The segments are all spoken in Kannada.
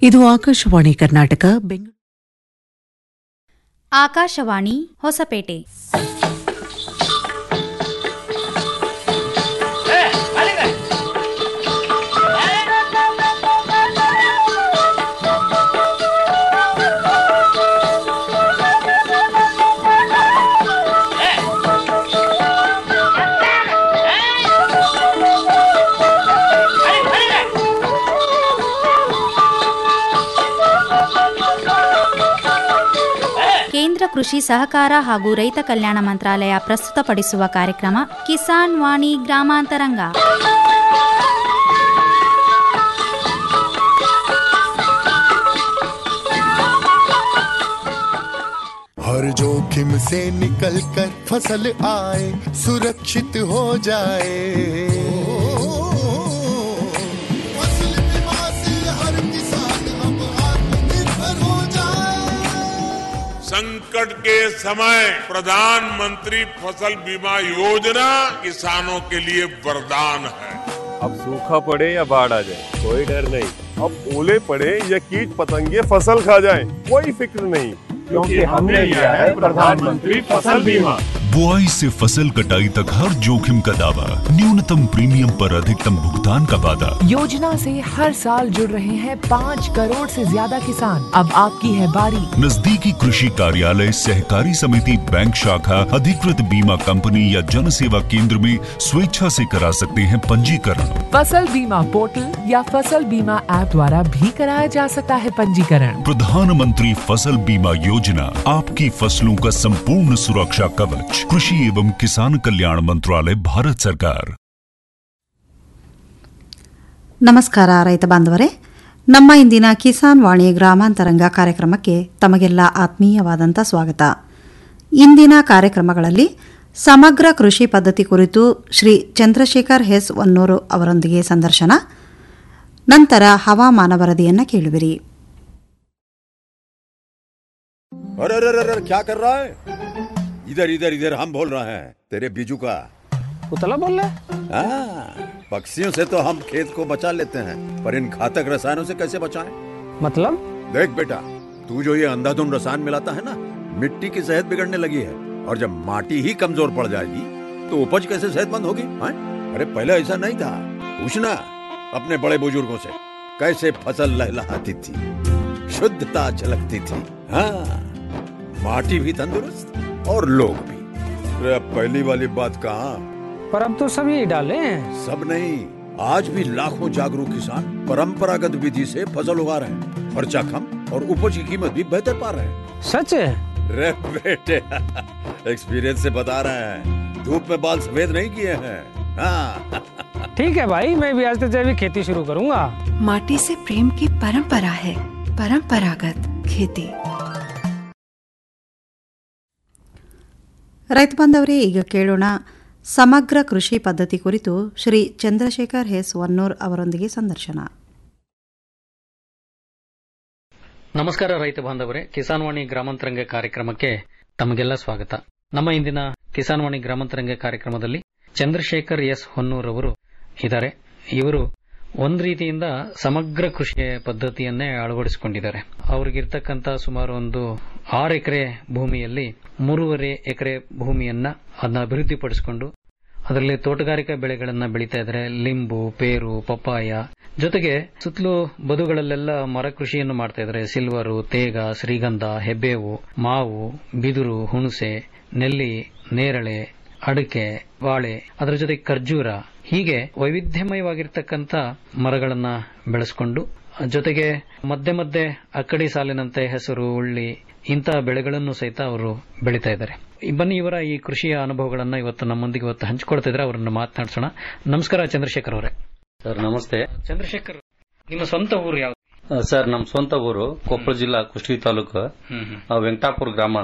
ಇದು ಆಕಾಶವಾಣಿ ಕರ್ನಾಟಕ ಬೆಂಗಳೂರು ಆಕಾಶವಾಣಿ ಹೊಸಪೇಟೆ ಕೇಂದ್ರ ಕೃಷಿ ಸಹಕಾರ ಹಾಗೂ ರೈತ ಕಲ್ಯಾಣ ಮಂತ್ರಾಲಯ ಪ್ರಸ್ತುತಪಡಿಸುವ ಕಾರ್ಯಕ್ರಮ ಕಿಸಾನ್ ವಾಣಿ ಗ್ರಾಮಾಂತರಂಗ हर जोखिम से निकल कर फसल आए सुरक्षित हो जाए फसल बीमा से हर किसान अब आत्मनिर्भर हो जाए संकट के समय प्रधानमंत्री फसल बीमा योजना किसानों के लिए वरदान है अब सूखा पड़े या बाढ़ आ जाए कोई डर नहीं अब ओले पड़े या कीट पतंगे फसल खा जाए कोई फिक्र नहीं क्योंकि हमने लिया है प्रधानमंत्री फसल बीमा बुआई से फसल कटाई तक हर जोखिम का दावा न्यूनतम प्रीमियम पर अधिकतम भुगतान का वादा योजना से हर साल जुड़ रहे हैं पाँच करोड़ से ज्यादा किसान अब आपकी है बारी नजदीकी कृषि कार्यालय सहकारी समिति बैंक शाखा अधिकृत बीमा कंपनी या जन सेवा केंद्र में स्वेच्छा से करा सकते हैं पंजीकरण फसल बीमा पोर्टल या फसल बीमा ऐप द्वारा भी कराया जा सकता है पंजीकरण प्रधानमंत्री फसल बीमा योजना आपकी फसलों का संपूर्ण सुरक्षा कवच कृषि एवं किसान कल्याण मंत्रालय भारत सरकार ನಮಸ್ಕಾರ ರೈತ ಬಾಂಧವರೇ ನಮ್ಮ ಇಂದಿನ ಕಿಸಾನ್ ವಾಣಿ ಗ್ರಾಮಾಂತರಂಗ ಕಾರ್ಯಕ್ರಮಕ್ಕೆ ತಮಗೆಲ್ಲ ಆತ್ಮೀಯವಾದಂಥ ಸ್ವಾಗತ ಇಂದಿನ ಕಾರ್ಯಕ್ರಮಗಳಲ್ಲಿ ಸಮಗ್ರ ಕೃಷಿ ಪದ್ಧತಿ ಕುರಿತು ಶ್ರೀ ಚಂದ್ರಶೇಖರ್ ಹೆಸ್ ವನ್ನೂರು ಅವರೊಂದಿಗೆ ಸಂದರ್ಶನ ನಂತರ ಹವಾಮಾನ ವರದಿಯನ್ನು ಕೇಳುವಿರಿ अरे अरे अरे अरे, क्या कर रहा है इधर इधर इधर हम बोल रहे हैं तेरे बीजू का पुतला बोल रहा है हाँ, पक्षियों से तो हम खेत को बचा लेते हैं पर इन घातक रसायनों से कैसे बचाएं? मतलब देख बेटा तू जो ये अंधाधुंध रसायन मिलाता है ना मिट्टी की सेहत बिगड़ने लगी है और जब माटी ही कमजोर पड़ जाएगी तो उपज कैसे सेहतमंद होगी हाँ? अरे पहले ऐसा नहीं था पूछना अपने बड़े बुजुर्गों से कैसे फसल लहलहाती थी शुद्धता झलकती थी हाँ माटी भी तंदुरुस्त और लोग भी अरे अब पहली वाली बात कहाँ पर अब तो सब यही डाले हैं सब नहीं आज भी लाखों जागरूक किसान परंपरागत विधि से फसल उगा रहे हैं खर्चा कम और उपज की कीमत भी बेहतर पा रहे हैं सच है रे बेटे एक्सपीरियंस से बता रहे हैं धूप में बाल सफेद नहीं किए हैं हाँ ठीक है भाई मैं भी आज से जैविक खेती शुरू करूंगा माटी से प्रेम की परंपरा है परंपरागत खेती ರೈತ ಬಾಂಧವರೇ ಈಗ ಕೇಳೋಣ ಸಮಗ್ರ ಕೃಷಿ ಪದ್ಧತಿ ಕುರಿತು ಶ್ರೀ ಚಂದ್ರಶೇಖರ್ ಹೆಸ್ ವನ್ನೂರ್ ಅವರೊಂದಿಗೆ ಸಂದರ್ಶನ ನಮಸ್ಕಾರ ರೈತ ಬಾಂಧವರೇ ಕಿಸಾನ್ ವಾಣಿ ಗ್ರಾಮಾಂತರಂಗ ಕಾರ್ಯಕ್ರಮಕ್ಕೆ ತಮಗೆಲ್ಲ ಸ್ವಾಗತ ನಮ್ಮ ಇಂದಿನ ಕಿಸಾನ್ ವಾಣಿ ಗ್ರಾಮಾಂತರಂಗ ಕಾರ್ಯಕ್ರಮದಲ್ಲಿ ಚಂದ್ರಶೇಖರ್ ಎಸ್ ಹೊನ್ನೂರ್ ಅವರು ಇದ್ದಾರೆ ಇವರು ಒಂದ್ ರೀತಿಯಿಂದ ಸಮಗ್ರ ಕೃಷಿ ಪದ್ಧತಿಯನ್ನೇ ಅಳವಡಿಸಿಕೊಂಡಿದ್ದಾರೆ ಅವ್ರಿಗಿರ್ತಕ್ಕಂತ ಸುಮಾರು ಒಂದು ಆರು ಎಕರೆ ಭೂಮಿಯಲ್ಲಿ ಮೂರುವರೆ ಎಕರೆ ಭೂಮಿಯನ್ನ ಅದನ್ನ ಅಭಿವೃದ್ಧಿಪಡಿಸಿಕೊಂಡು ಅದರಲ್ಲಿ ತೋಟಗಾರಿಕಾ ಬೆಳೆಗಳನ್ನ ಬೆಳೀತಾ ಇದ್ದಾರೆ ಲಿಂಬು ಪೇರು ಪಪ್ಪಾಯ ಜೊತೆಗೆ ಸುತ್ತಲೂ ಬದುಗಳಲ್ಲೆಲ್ಲ ಮರ ಕೃಷಿಯನ್ನು ಮಾಡ್ತಾ ಇದ್ದಾರೆ ಸಿಲ್ವರು ತೇಗ ಶ್ರೀಗಂಧ ಹೆಬ್ಬೇವು ಮಾವು ಬಿದುರು ಹುಣಸೆ ನೆಲ್ಲಿ ನೇರಳೆ ಅಡಿಕೆ ಬಾಳೆ ಅದರ ಜೊತೆ ಖರ್ಜೂರ ಹೀಗೆ ವೈವಿಧ್ಯಮಯವಾಗಿರ್ತಕ್ಕಂಥ ಮರಗಳನ್ನ ಬೆಳೆಸ್ಕೊಂಡು ಜೊತೆಗೆ ಮಧ್ಯೆ ಮಧ್ಯೆ ಅಕ್ಕಡಿ ಸಾಲಿನಂತೆ ಹೆಸರು ಉಳ್ಳಿ ಇಂತಹ ಬೆಳೆಗಳನ್ನು ಸಹಿತ ಅವರು ಬೆಳೀತಾ ಇದ್ದಾರೆ ಈ ಬನ್ನಿ ಇವರ ಈ ಕೃಷಿಯ ಅನುಭವಗಳನ್ನ ಇವತ್ತು ನಮ್ಮೊಂದಿಗೆ ಇವತ್ತು ಹಂಚಿಕೊಳ್ತಾ ಇದ್ರೆ ಅವರನ್ನು ಮಾತನಾಡಿಸೋಣ ನಮಸ್ಕಾರ ಚಂದ್ರಶೇಖರ್ ಅವರೇ ಸರ್ ನಮಸ್ತೆ ಚಂದ್ರಶೇಖರ್ ನಿಮ್ಮ ಸ್ವಂತ ಊರು ಯಾವುದು ಸರ್ ನಮ್ಮ ಸ್ವಂತ ಊರು ಕೊಪ್ಪಳ ಜಿಲ್ಲಾ ಕುಷ್ಟಗಿ ತಾಲೂಕು ಆ, ವೆಂಕಟಾಪುರ ಗ್ರಾಮ ಅಂತ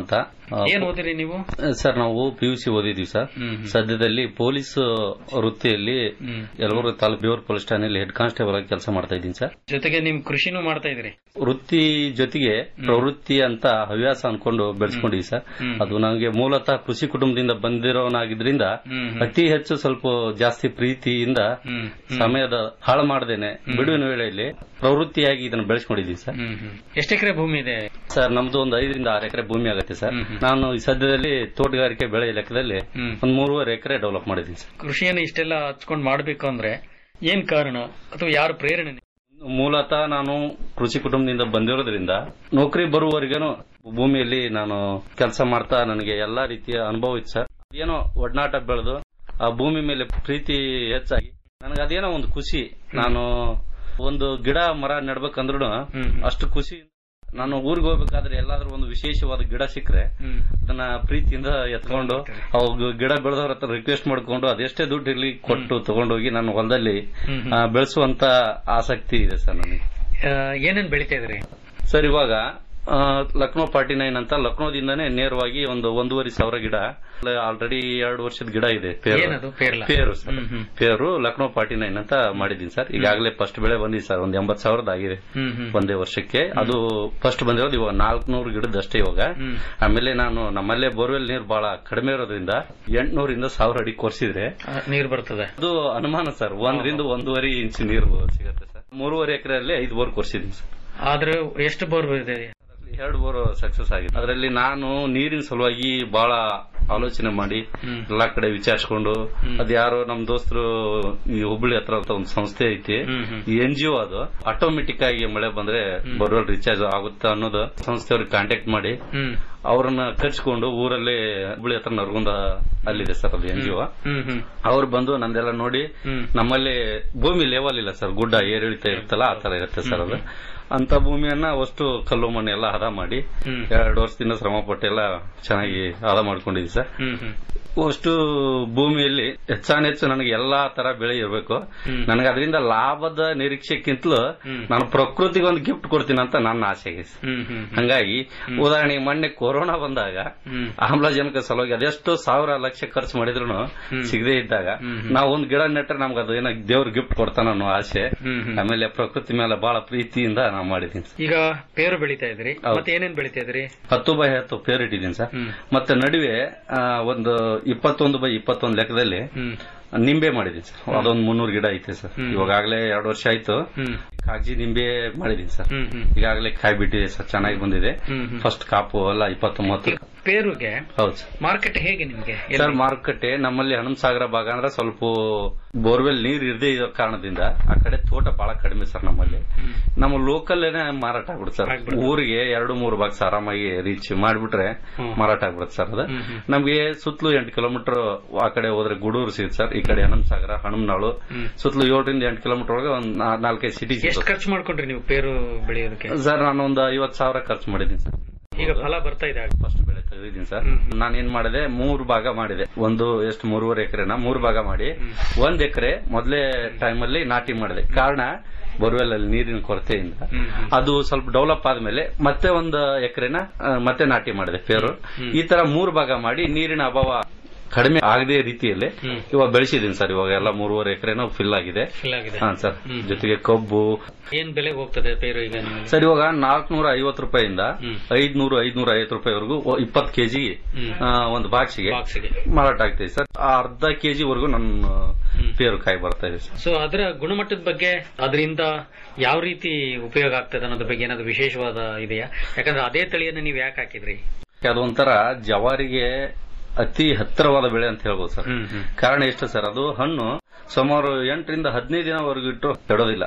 ಏನ್ ಓದಿರಿ ನೀವು ಸರ್ ನಾವು ಪಿ ಯು ಸಿ ಓದಿದ್ವಿ ಸರ್ ಸದ್ಯದಲ್ಲಿ ಪೊಲೀಸ್ ವೃತ್ತಿಯಲ್ಲಿ ಯಲಬುರ್ಗಿ ತಾಲೂಕು ಬೇವೂರು ಪೊಲೀಸ್ ಠಾಣೆಯಲ್ಲಿ ಹೆಡ್ ಕಾನ್ಸ್ಟೇಬಲ್ ಆಗಿ ಕೆಲಸ ಮಾಡ್ತಾ ಇದ್ದೀನಿ ಸರ್ ಜೊತೆಗೆ ನಿಮ್ ಕೃಷಿನೂ ಮಾಡ್ತಾ ಇದ್ರಿ ವೃತ್ತಿ ಜೊತೆಗೆ ಪ್ರವೃತ್ತಿ ಅಂತ ಹವ್ಯಾಸ ಅನ್ಕೊಂಡು ಬೆಳೆಸ್ಕೊಂಡಿವಿ ಸರ್ ಅದು ನನಗೆ ಮೂಲತಃ ಕೃಷಿ ಕುಟುಂಬದಿಂದ ಬಂದಿರೋನಾಗಿದ್ರಿಂದ ಅತಿ ಹೆಚ್ಚು ಸ್ವಲ್ಪ ಜಾಸ್ತಿ ಪ್ರೀತಿಯಿಂದ ಸಮಯದ ಹಾಳು ಮಾಡದೇನೆ ಬಿಡುವಿನ ವೇಳೆಯಲ್ಲಿ ಪ್ರವೃತ್ತಿಯಾಗಿ ಇದನ್ನು ಬೆಳೆಸ್ಕೊಂಡಿದ್ದೀವಿ ಸರ್ ಎಷ್ಟು ಎಕರೆ ಭೂಮಿ ಇದೆ ಸರ್ ನಮ್ದು ಒಂದು ಐದರಿಂದ ಆರು ಎಕರೆ ಭೂಮಿ ಆಗುತ್ತೆ ಸರ್ ನಾನು ಈ ಸದ್ಯದಲ್ಲಿ ತೋಟಗಾರಿಕೆ ಬೆಳೆ ಲೆಕ್ಕದಲ್ಲಿ ಒಂದು ಮೂರುವರೆ ಎಕರೆ ಡೆವಲಪ್ ಮಾಡಿದ್ದೀನಿ ಸರ್ ಕೃಷಿಯನ್ನು ಇಷ್ಟೆಲ್ಲ ಹಚ್ಕೊಂಡು ಮಾಡ್ಬೇಕು ಅಂದ್ರೆ ಏನ್ ಕಾರಣ ಅಥವಾ ಯಾರು ಪ್ರೇರಣೆ ಮೂಲತಃ ನಾನು ಕೃಷಿ ಕುಟುಂಬದಿಂದ ಬಂದಿರೋದ್ರಿಂದ ನೌಕರಿ ಬರುವವರೆಗೇನು ಭೂಮಿಯಲ್ಲಿ ನಾನು ಕೆಲಸ ಮಾಡ್ತಾ ನನಗೆ ಎಲ್ಲಾ ರೀತಿಯ ಅನುಭವ ಇತ್ತು ಸರ್ ಏನೋ ಒಡನಾಟ ಬೆಳೆದು ಆ ಭೂಮಿ ಮೇಲೆ ಪ್ರೀತಿ ಹೆಚ್ಚಾಗಿ ನನಗೆ ಅದೇನೋ ಒಂದು ಖುಷಿ ನಾನು ಒಂದು ಗಿಡ ಮರ ನೆಡ್ಬೇಕಂದ್ರೂ ಅಷ್ಟು ಖುಷಿ ನಾನು ಊರಿಗೆ ಹೋಗ್ಬೇಕಾದ್ರೆ ಎಲ್ಲಾದ್ರೂ ಒಂದು ವಿಶೇಷವಾದ ಗಿಡ ಸಿಕ್ಕರೆ ಅದನ್ನ ಪ್ರೀತಿಯಿಂದ ಎತ್ಕೊಂಡು ಅವು ಗಿಡ ಬೆಳೆದವ್ರ ಹತ್ರ ರಿಕ್ವೆಸ್ಟ್ ಮಾಡ್ಕೊಂಡು ಅದೆಷ್ಟೇ ದುಡ್ಡು ಇರ್ಲಿ ಕೊಟ್ಟು ತಗೊಂಡೋಗಿ ನಾನು ಹೊಲದಲ್ಲಿ ಆ, ಬೆಳೆಸುವಂತ ಆಸಕ್ತಿ ಇದೆ ಸರ್ ನನಗೆ ಆ, ಏನೇನ್ ಬೆಳಿತಾ ಇದ್ರಿ ಸರ್ ಇವಾಗ ಆ, ಲಕ್ನೋ ಫಾರ್ಟಿ ನೈನ್ ಅಂತ ಲಕ್ನೋದಿಂದಾನೇ ನೇರವಾಗಿ ಒಂದು ಒಂದೂವರೆ ಸಾವಿರ ಗಿಡ ಆಲ್ರೆಡಿ ಎರಡು ವರ್ಷದ ಗಿಡ ಇದೆ ಪೇರು ಏನದು? ಪೇರ್ಲ? ಪೇರು ಸರ್ ಪೇರು ಲಕ್ನೋ ಫಾರ್ಟಿ ನೈನ್ ಅಂತ ಮಾಡಿದೀನಿ ಸರ್ ಈಗಾಗಲೇ ಫಸ್ಟ್ ಬೆಳೆ ಬಂದಿದೆ ಸರ್ ಒಂದ್ ಎಂಬತ್ ಸಾವಿರದ ಆಗಿದೆ ಹ್ಮ್, ಹ್ಮ್. ಒಂದೇ ವರ್ಷಕ್ಕೆ ಅದು ಫಸ್ಟ್ ಬಂದಿರೋದು ಇವಾಗ ನಾಲ್ಕನೂರು ಗಿಡದಷ್ಟೇ ಇವಾಗ ಆಮೇಲೆ ನಾನು ನಮ್ಮಲ್ಲೇ ಬೋರ್ವೆಲ್ ನೀರು ಬಹಳ ಕಡಿಮೆ ಇರೋದ್ರಿಂದ ಎಂಟ್ನೂರಿಂದ ಸಾವಿರ ಅಡಿ ಕೊರ್ಸಿದ್ರೆ ಆ, ನೀರ್ ಬರ್ತದೆ ಅದು ಅನುಮಾನ ಸರ್ ಒಂದರಿಂದ ಒಂದೂವರೆ ಇಂಚ್ ನೀರು ಸಿಗುತ್ತೆ ಸರ್ ಮೂರುವರೆ ಎಕರೆಯಲ್ಲಿ ಐದು ಬೋರ್ ಕೊರ್ಸಿದೀನಿ ಸರ್ ಆದ್ರೆ ಎಷ್ಟು ಬೋರ್ ಇದೆ ಎರಡು ಬೋರ್ ಸಕ್ಸಸ್ ಆಗಿದೆ ಅದರಲ್ಲಿ ನಾನು ನೀರಿನ ಸಲುವಾಗಿ ಬಹಳ ಆಲೋಚನೆ ಮಾಡಿ ಎಲ್ಲಾ ಕಡೆ ವಿಚಾರಿಸ್ಕೊಂಡು ಅದ್ ಯಾರೋ ನಮ್ ದೋಸ್ತರು ಈ ಹುಬ್ಬಳ್ಳಿ ಹತ್ರ ಅಂತ ಒಂದು ಸಂಸ್ಥೆ ಐತಿ ಈ ಎನ್ ಜಿ ಒ ಅದು ಆಟೋಮೆಟಿಕ್ ಆಗಿ ಮಳೆ ಬಂದ್ರೆ ಬೋರ್ವೆಲ್ ರಿಚಾರ್ಜ್ ಆಗುತ್ತೆ ಅನ್ನೋದು ಸಂಸ್ಥೆಯವ್ರಿಗೆ ಕಾಂಟ್ಯಾಕ್ಟ್ ಮಾಡಿ ಅವ್ರನ್ನ ಕರ್ಸ್ಕೊಂಡು ಊರಲ್ಲಿ ಹುಬ್ಬಳ್ಳಿ ಹತ್ರ ನರಗುಂದ ಅಲ್ಲಿದೆ ಸರ್ ಅದು ಎನ್ ಜಿ ಒ ಅವ್ರು ಬಂದು ನಂದೆಲ್ಲ ನೋಡಿ ನಮ್ಮಲ್ಲಿ ಭೂಮಿ ಲೆವೆಲ್ ಇಲ್ಲ ಸರ್ ಗುಡ್ಡ ಏರಿಳಿತ ಇರುತ್ತಲ್ಲ ಆ ತರ ಇರುತ್ತೆ ಸರ್ ಅದು ಅಂತ ಭೂಮಿಯನ್ನ ಅಷ್ಟು ಕಲ್ಲು ಮಣ್ಣು ಎಲ್ಲ ಹದ ಮಾಡಿ ಎರಡು ವರ್ಷದಿಂದ ಶ್ರಮ ಪಟ್ಟೆಲ್ಲ ಚೆನ್ನಾಗಿ ಹದ ಮಾಡ್ಕೊಂಡಿದ್ವಿ ಸರ್ ಅಷ್ಟು ಭೂಮಿಯಲ್ಲಿ ಹೆಚ್ಚಾನೆಚ್ಚು ನನಗೆ ಎಲ್ಲಾ ತರ ಬೆಳೆ ಇರಬೇಕು ನನಗೆ ಅದರಿಂದ ಲಾಭದ ನಿರೀಕ್ಷೆಕ್ಕಿಂತಲೂ ನಾನು ಪ್ರಕೃತಿಗೆ ಒಂದು ಗಿಫ್ಟ್ ಕೊಡ್ತೀನಿ ಅಂತ ನನ್ನ ಆಸೆ ಇದೆ ಸರ್. ಹಂಗಾಗಿ ಉದಾಹರಣೆಗೆ ಮೊನ್ನೆ ಕೊರೋನಾ ಬಂದಾಗ ಆಮ್ಲಜನಕ ಸಲುವಾಗಿ ಅದೆಷ್ಟೋ ಸಾವಿರ ಲಕ್ಷ ಖರ್ಚು ಮಾಡಿದ್ರು ಸಿಗದೇ ಇದ್ದಾಗ ನಾವು ಒಂದ್ ಗಿಡ ನೆಟ್ರೆ ನಮ್ಗೆ ಅದು ಏನೋ ದೇವ್ರ ಗಿಫ್ಟ್ ಕೊಡ್ತಾನ ಅನ್ನೋ ಆಸೆ ಆಮೇಲೆ ಪ್ರಕೃತಿ ಮೇಲೆ ಬಹಳ ಪ್ರೀತಿಯಿಂದ ನಾವು ಮಾಡಿದ್ದೀನಿ ಸರ್. ಈಗ ಪೇರು ಬೆಳಿತಾ ಇದ್ರಿ ಹೌದು. ಮತ್ತೆ ಏನೇನ್ ಬೆಳಿತಾ ಇದ್ರಿ ಹತ್ತು ಬೈ ಹತ್ತು ಪೇರ್ ಇಟ್ಟಿದ್ದೀನಿ ಸರ್ ಮತ್ತೆ ನಡುವೆ ಆ, ಒಂದು ಇಪ್ಪತ್ತೊಂದು ಬೈ ಇಪ್ಪತ್ತೊಂದು ಲೆಕ್ಕದಲ್ಲಿ ನಿಂಬೆ ಮಾಡಿದೀನಿ ಸರ್ ಅದೊಂದು ಮುನ್ನೂರು ಗಿಡ ಐತೆ ಸರ್ ಇವಾಗಲೇ ಎರಡು ವರ್ಷ ಆಯ್ತು ಕಾಗಜಿ ನಿಂಬೆ ಮಾಡಿದೀನಿ ಸರ್ ಈಗಾಗಲೇ ಕಾಯಿ ಬಿಟ್ಟಿದೆ ಸರ್ ಚೆನ್ನಾಗಿ ಬಂದಿದೆ ಫಸ್ಟ್ ಕಾಪು ಎಲ್ಲ ಇಪ್ಪತ್ತೊಂಬತ್ತು ಪೇರುಗೆ ಹೌದು ಸರ್ ಮಾರ್ಕೆಟ್ ಹೇಗೆ ನಿಮ್ಗೆ ಸರ್ ಮಾರುಕಟ್ಟೆ ನಮ್ಮಲ್ಲಿ ಹನುಮಸಾಗರ ಭಾಗ ಅಂದ್ರೆ ಸ್ವಲ್ಪ ಬೋರ್ವೆಲ್ ನೀರ್ ಇರದೇ ಇರೋ ಕಾರಣದಿಂದ ಆ ಕಡೆ ತೋಟ ಬಹಳ ಕಡಿಮೆ ಸರ್ ನಮ್ಮಲ್ಲಿ ನಮ್ಮ ಲೋಕಲ್ ಮಾರಾಟ ಆಗ್ಬಿಡುತ್ತೆ ಸರ್ ಊರಿಗೆ ಎರಡು ಮೂರು ಬಾಕ್ಸ್ ಆರಾಮಾಗಿ ರೀಚ್ ಮಾಡ್ಬಿಟ್ರೆ ಮಾರಾಟ ಆಗ್ಬಿಡುತ್ತೆ ಸರ್ ಅದು ನಮ್ಗೆ ಸುತ್ತಲೂ ಎಂಟು ಕಿಲೋಮೀಟರ್ ಆ ಕಡೆ ಹೋದ್ರೆ ಗೂಡೂರು ಸಿಗುತ್ತೆ ಸರ್ ಈ ಕಡೆ ಹನುಮಸಾಗರ ಹನುಮನಾಳು ಸುತ್ತಲೂ ಏಳರಿಂದ ಎಂಟು ಕಿಲೋಮೀಟರ್ ಒಳಗೆ ಒಂದ್ ನಾ- ನಾಲ್ಕೈದು ಸಿಟಿ ಎಷ್ಟು ಖರ್ಚು ಮಾಡ್ಕೊಂಡ್ರಿ ನೀವು ಪೇರು ಬೆಳೆಯೋದಕ್ಕೆ ಸರ್ ನಾನು ಒಂದು ಐವತ್ತು ಸಾವಿರ ಖರ್ಚು ಮಾಡಿದ್ದೀನಿ ಸರ್ ಈಗ ಫಲ ಬರ್ತಾ ಇದೆ ಫಸ್ಟ್ ಬೆಳೆ ತೆಗೆದಿದ್ದೀನಿ ಸರ್ ನಾನು ಏನ್ ಮಾಡಿದೆ ಮೂರು ಭಾಗ ಮಾಡಿದೆ ಒಂದು ಎಷ್ಟು ಮೂರುವರೆ ಎಕರೆನ ಮೂರು ಭಾಗ ಮಾಡಿ ಒಂದ್ ಎಕರೆ ಮೊದಲೇ ಟೈಮಲ್ಲಿ ನಾಟಿ ಮಾಡಿದೆ ಕಾರಣ ಬೋರ್ವೆಲ್ ಅಲ್ಲಿ ನೀರಿನ ಕೊರತೆಯಿಂದ ಅದು ಸ್ವಲ್ಪ ಡೆವಲಪ್ ಆದ್ಮೇಲೆ ಮತ್ತೆ ಒಂದು ಎಕರೆನ ಆ, ಮತ್ತೆ ನಾಟಿ ಮಾಡಿದೆ ಪೇರು ಈ ತರ ಮೂರು ಭಾಗ ಮಾಡಿ ನೀರಿನ ಅಭಾವ ಕಡಿಮೆ ಆಗದೆ ರೀತಿಯಲ್ಲಿ ಇವಾಗ ಬೆಳೆಸಿದೀನಿ ಸರ್ ಇವಾಗ ಎಲ್ಲ ಮೂರುವರೆ ಎಕರೆನೂ ಫಿಲ್ ಆಗಿದೆ Fill ಆಗಿದೆ. ಹಾ ಸರ್ ಜೊತೆಗೆ ಕಬ್ಬು ಏನ್ ಬೆಲೆಗೆ ಹೋಗ್ತದೆ ಪೇರು ಈಗ ನಿಮಗೆ ಸರ್ ಇವಾಗ ನಾಲ್ಕನೂರ ಐವತ್ತು ರೂಪಾಯಿಂದ ಐದ್ನೂರು ಐದ್ನೂರ ಐವತ್ತು ರೂಪಾಯಿವರೆಗೂ ಇಪ್ಪತ್ತು ಕೆಜಿ ಒಂದು ಬಾಕ್ಸಿಗೆ ಮಾರಾಟ ಆಗ್ತಿದೆ ಸರ್ ಆ ಅರ್ಧ ಕೆಜಿ ವರೆಗೂ ನನ್ನ ಪೇರು ಕಾಯಿ ಬರ್ತಾ ಇದೆ ಸರ್ ಸೊ ಅದರ ಗುಣಮಟ್ಟದ ಬಗ್ಗೆ ಅದರಿಂದ ಯಾವ ರೀತಿ ಉಪಯೋಗ ಆಗ್ತದೆ ಅನ್ನೋದ್ರ ಬಗ್ಗೆ ಏನಾದ್ರು ವಿಶೇಷವಾದ ಇದೆಯಾ ಯಾಕಂದ್ರೆ ಅದೇ ತಳಿಯನ್ನು ನೀವು ಯಾಕೆ ಹಾಕಿದ್ರಿ ಅದೊಂಥರ ಜವಾರಿಗೆ ಅತಿ ಹತ್ತಿರವಾದ ಬೆಳೆ ಅಂತ ಹೇಳ್ಬೋದು ಸರ್ ಕಾರಣ ಎಷ್ಟು ಸರ್ ಅದು ಹಣ್ಣು ಸುಮಾರು ಎಂಟರಿಂದ ಹದಿನೈದು ದಿನವರೆಗೂ ಇಟ್ಟು ಕೆಡೋದಿಲ್ಲ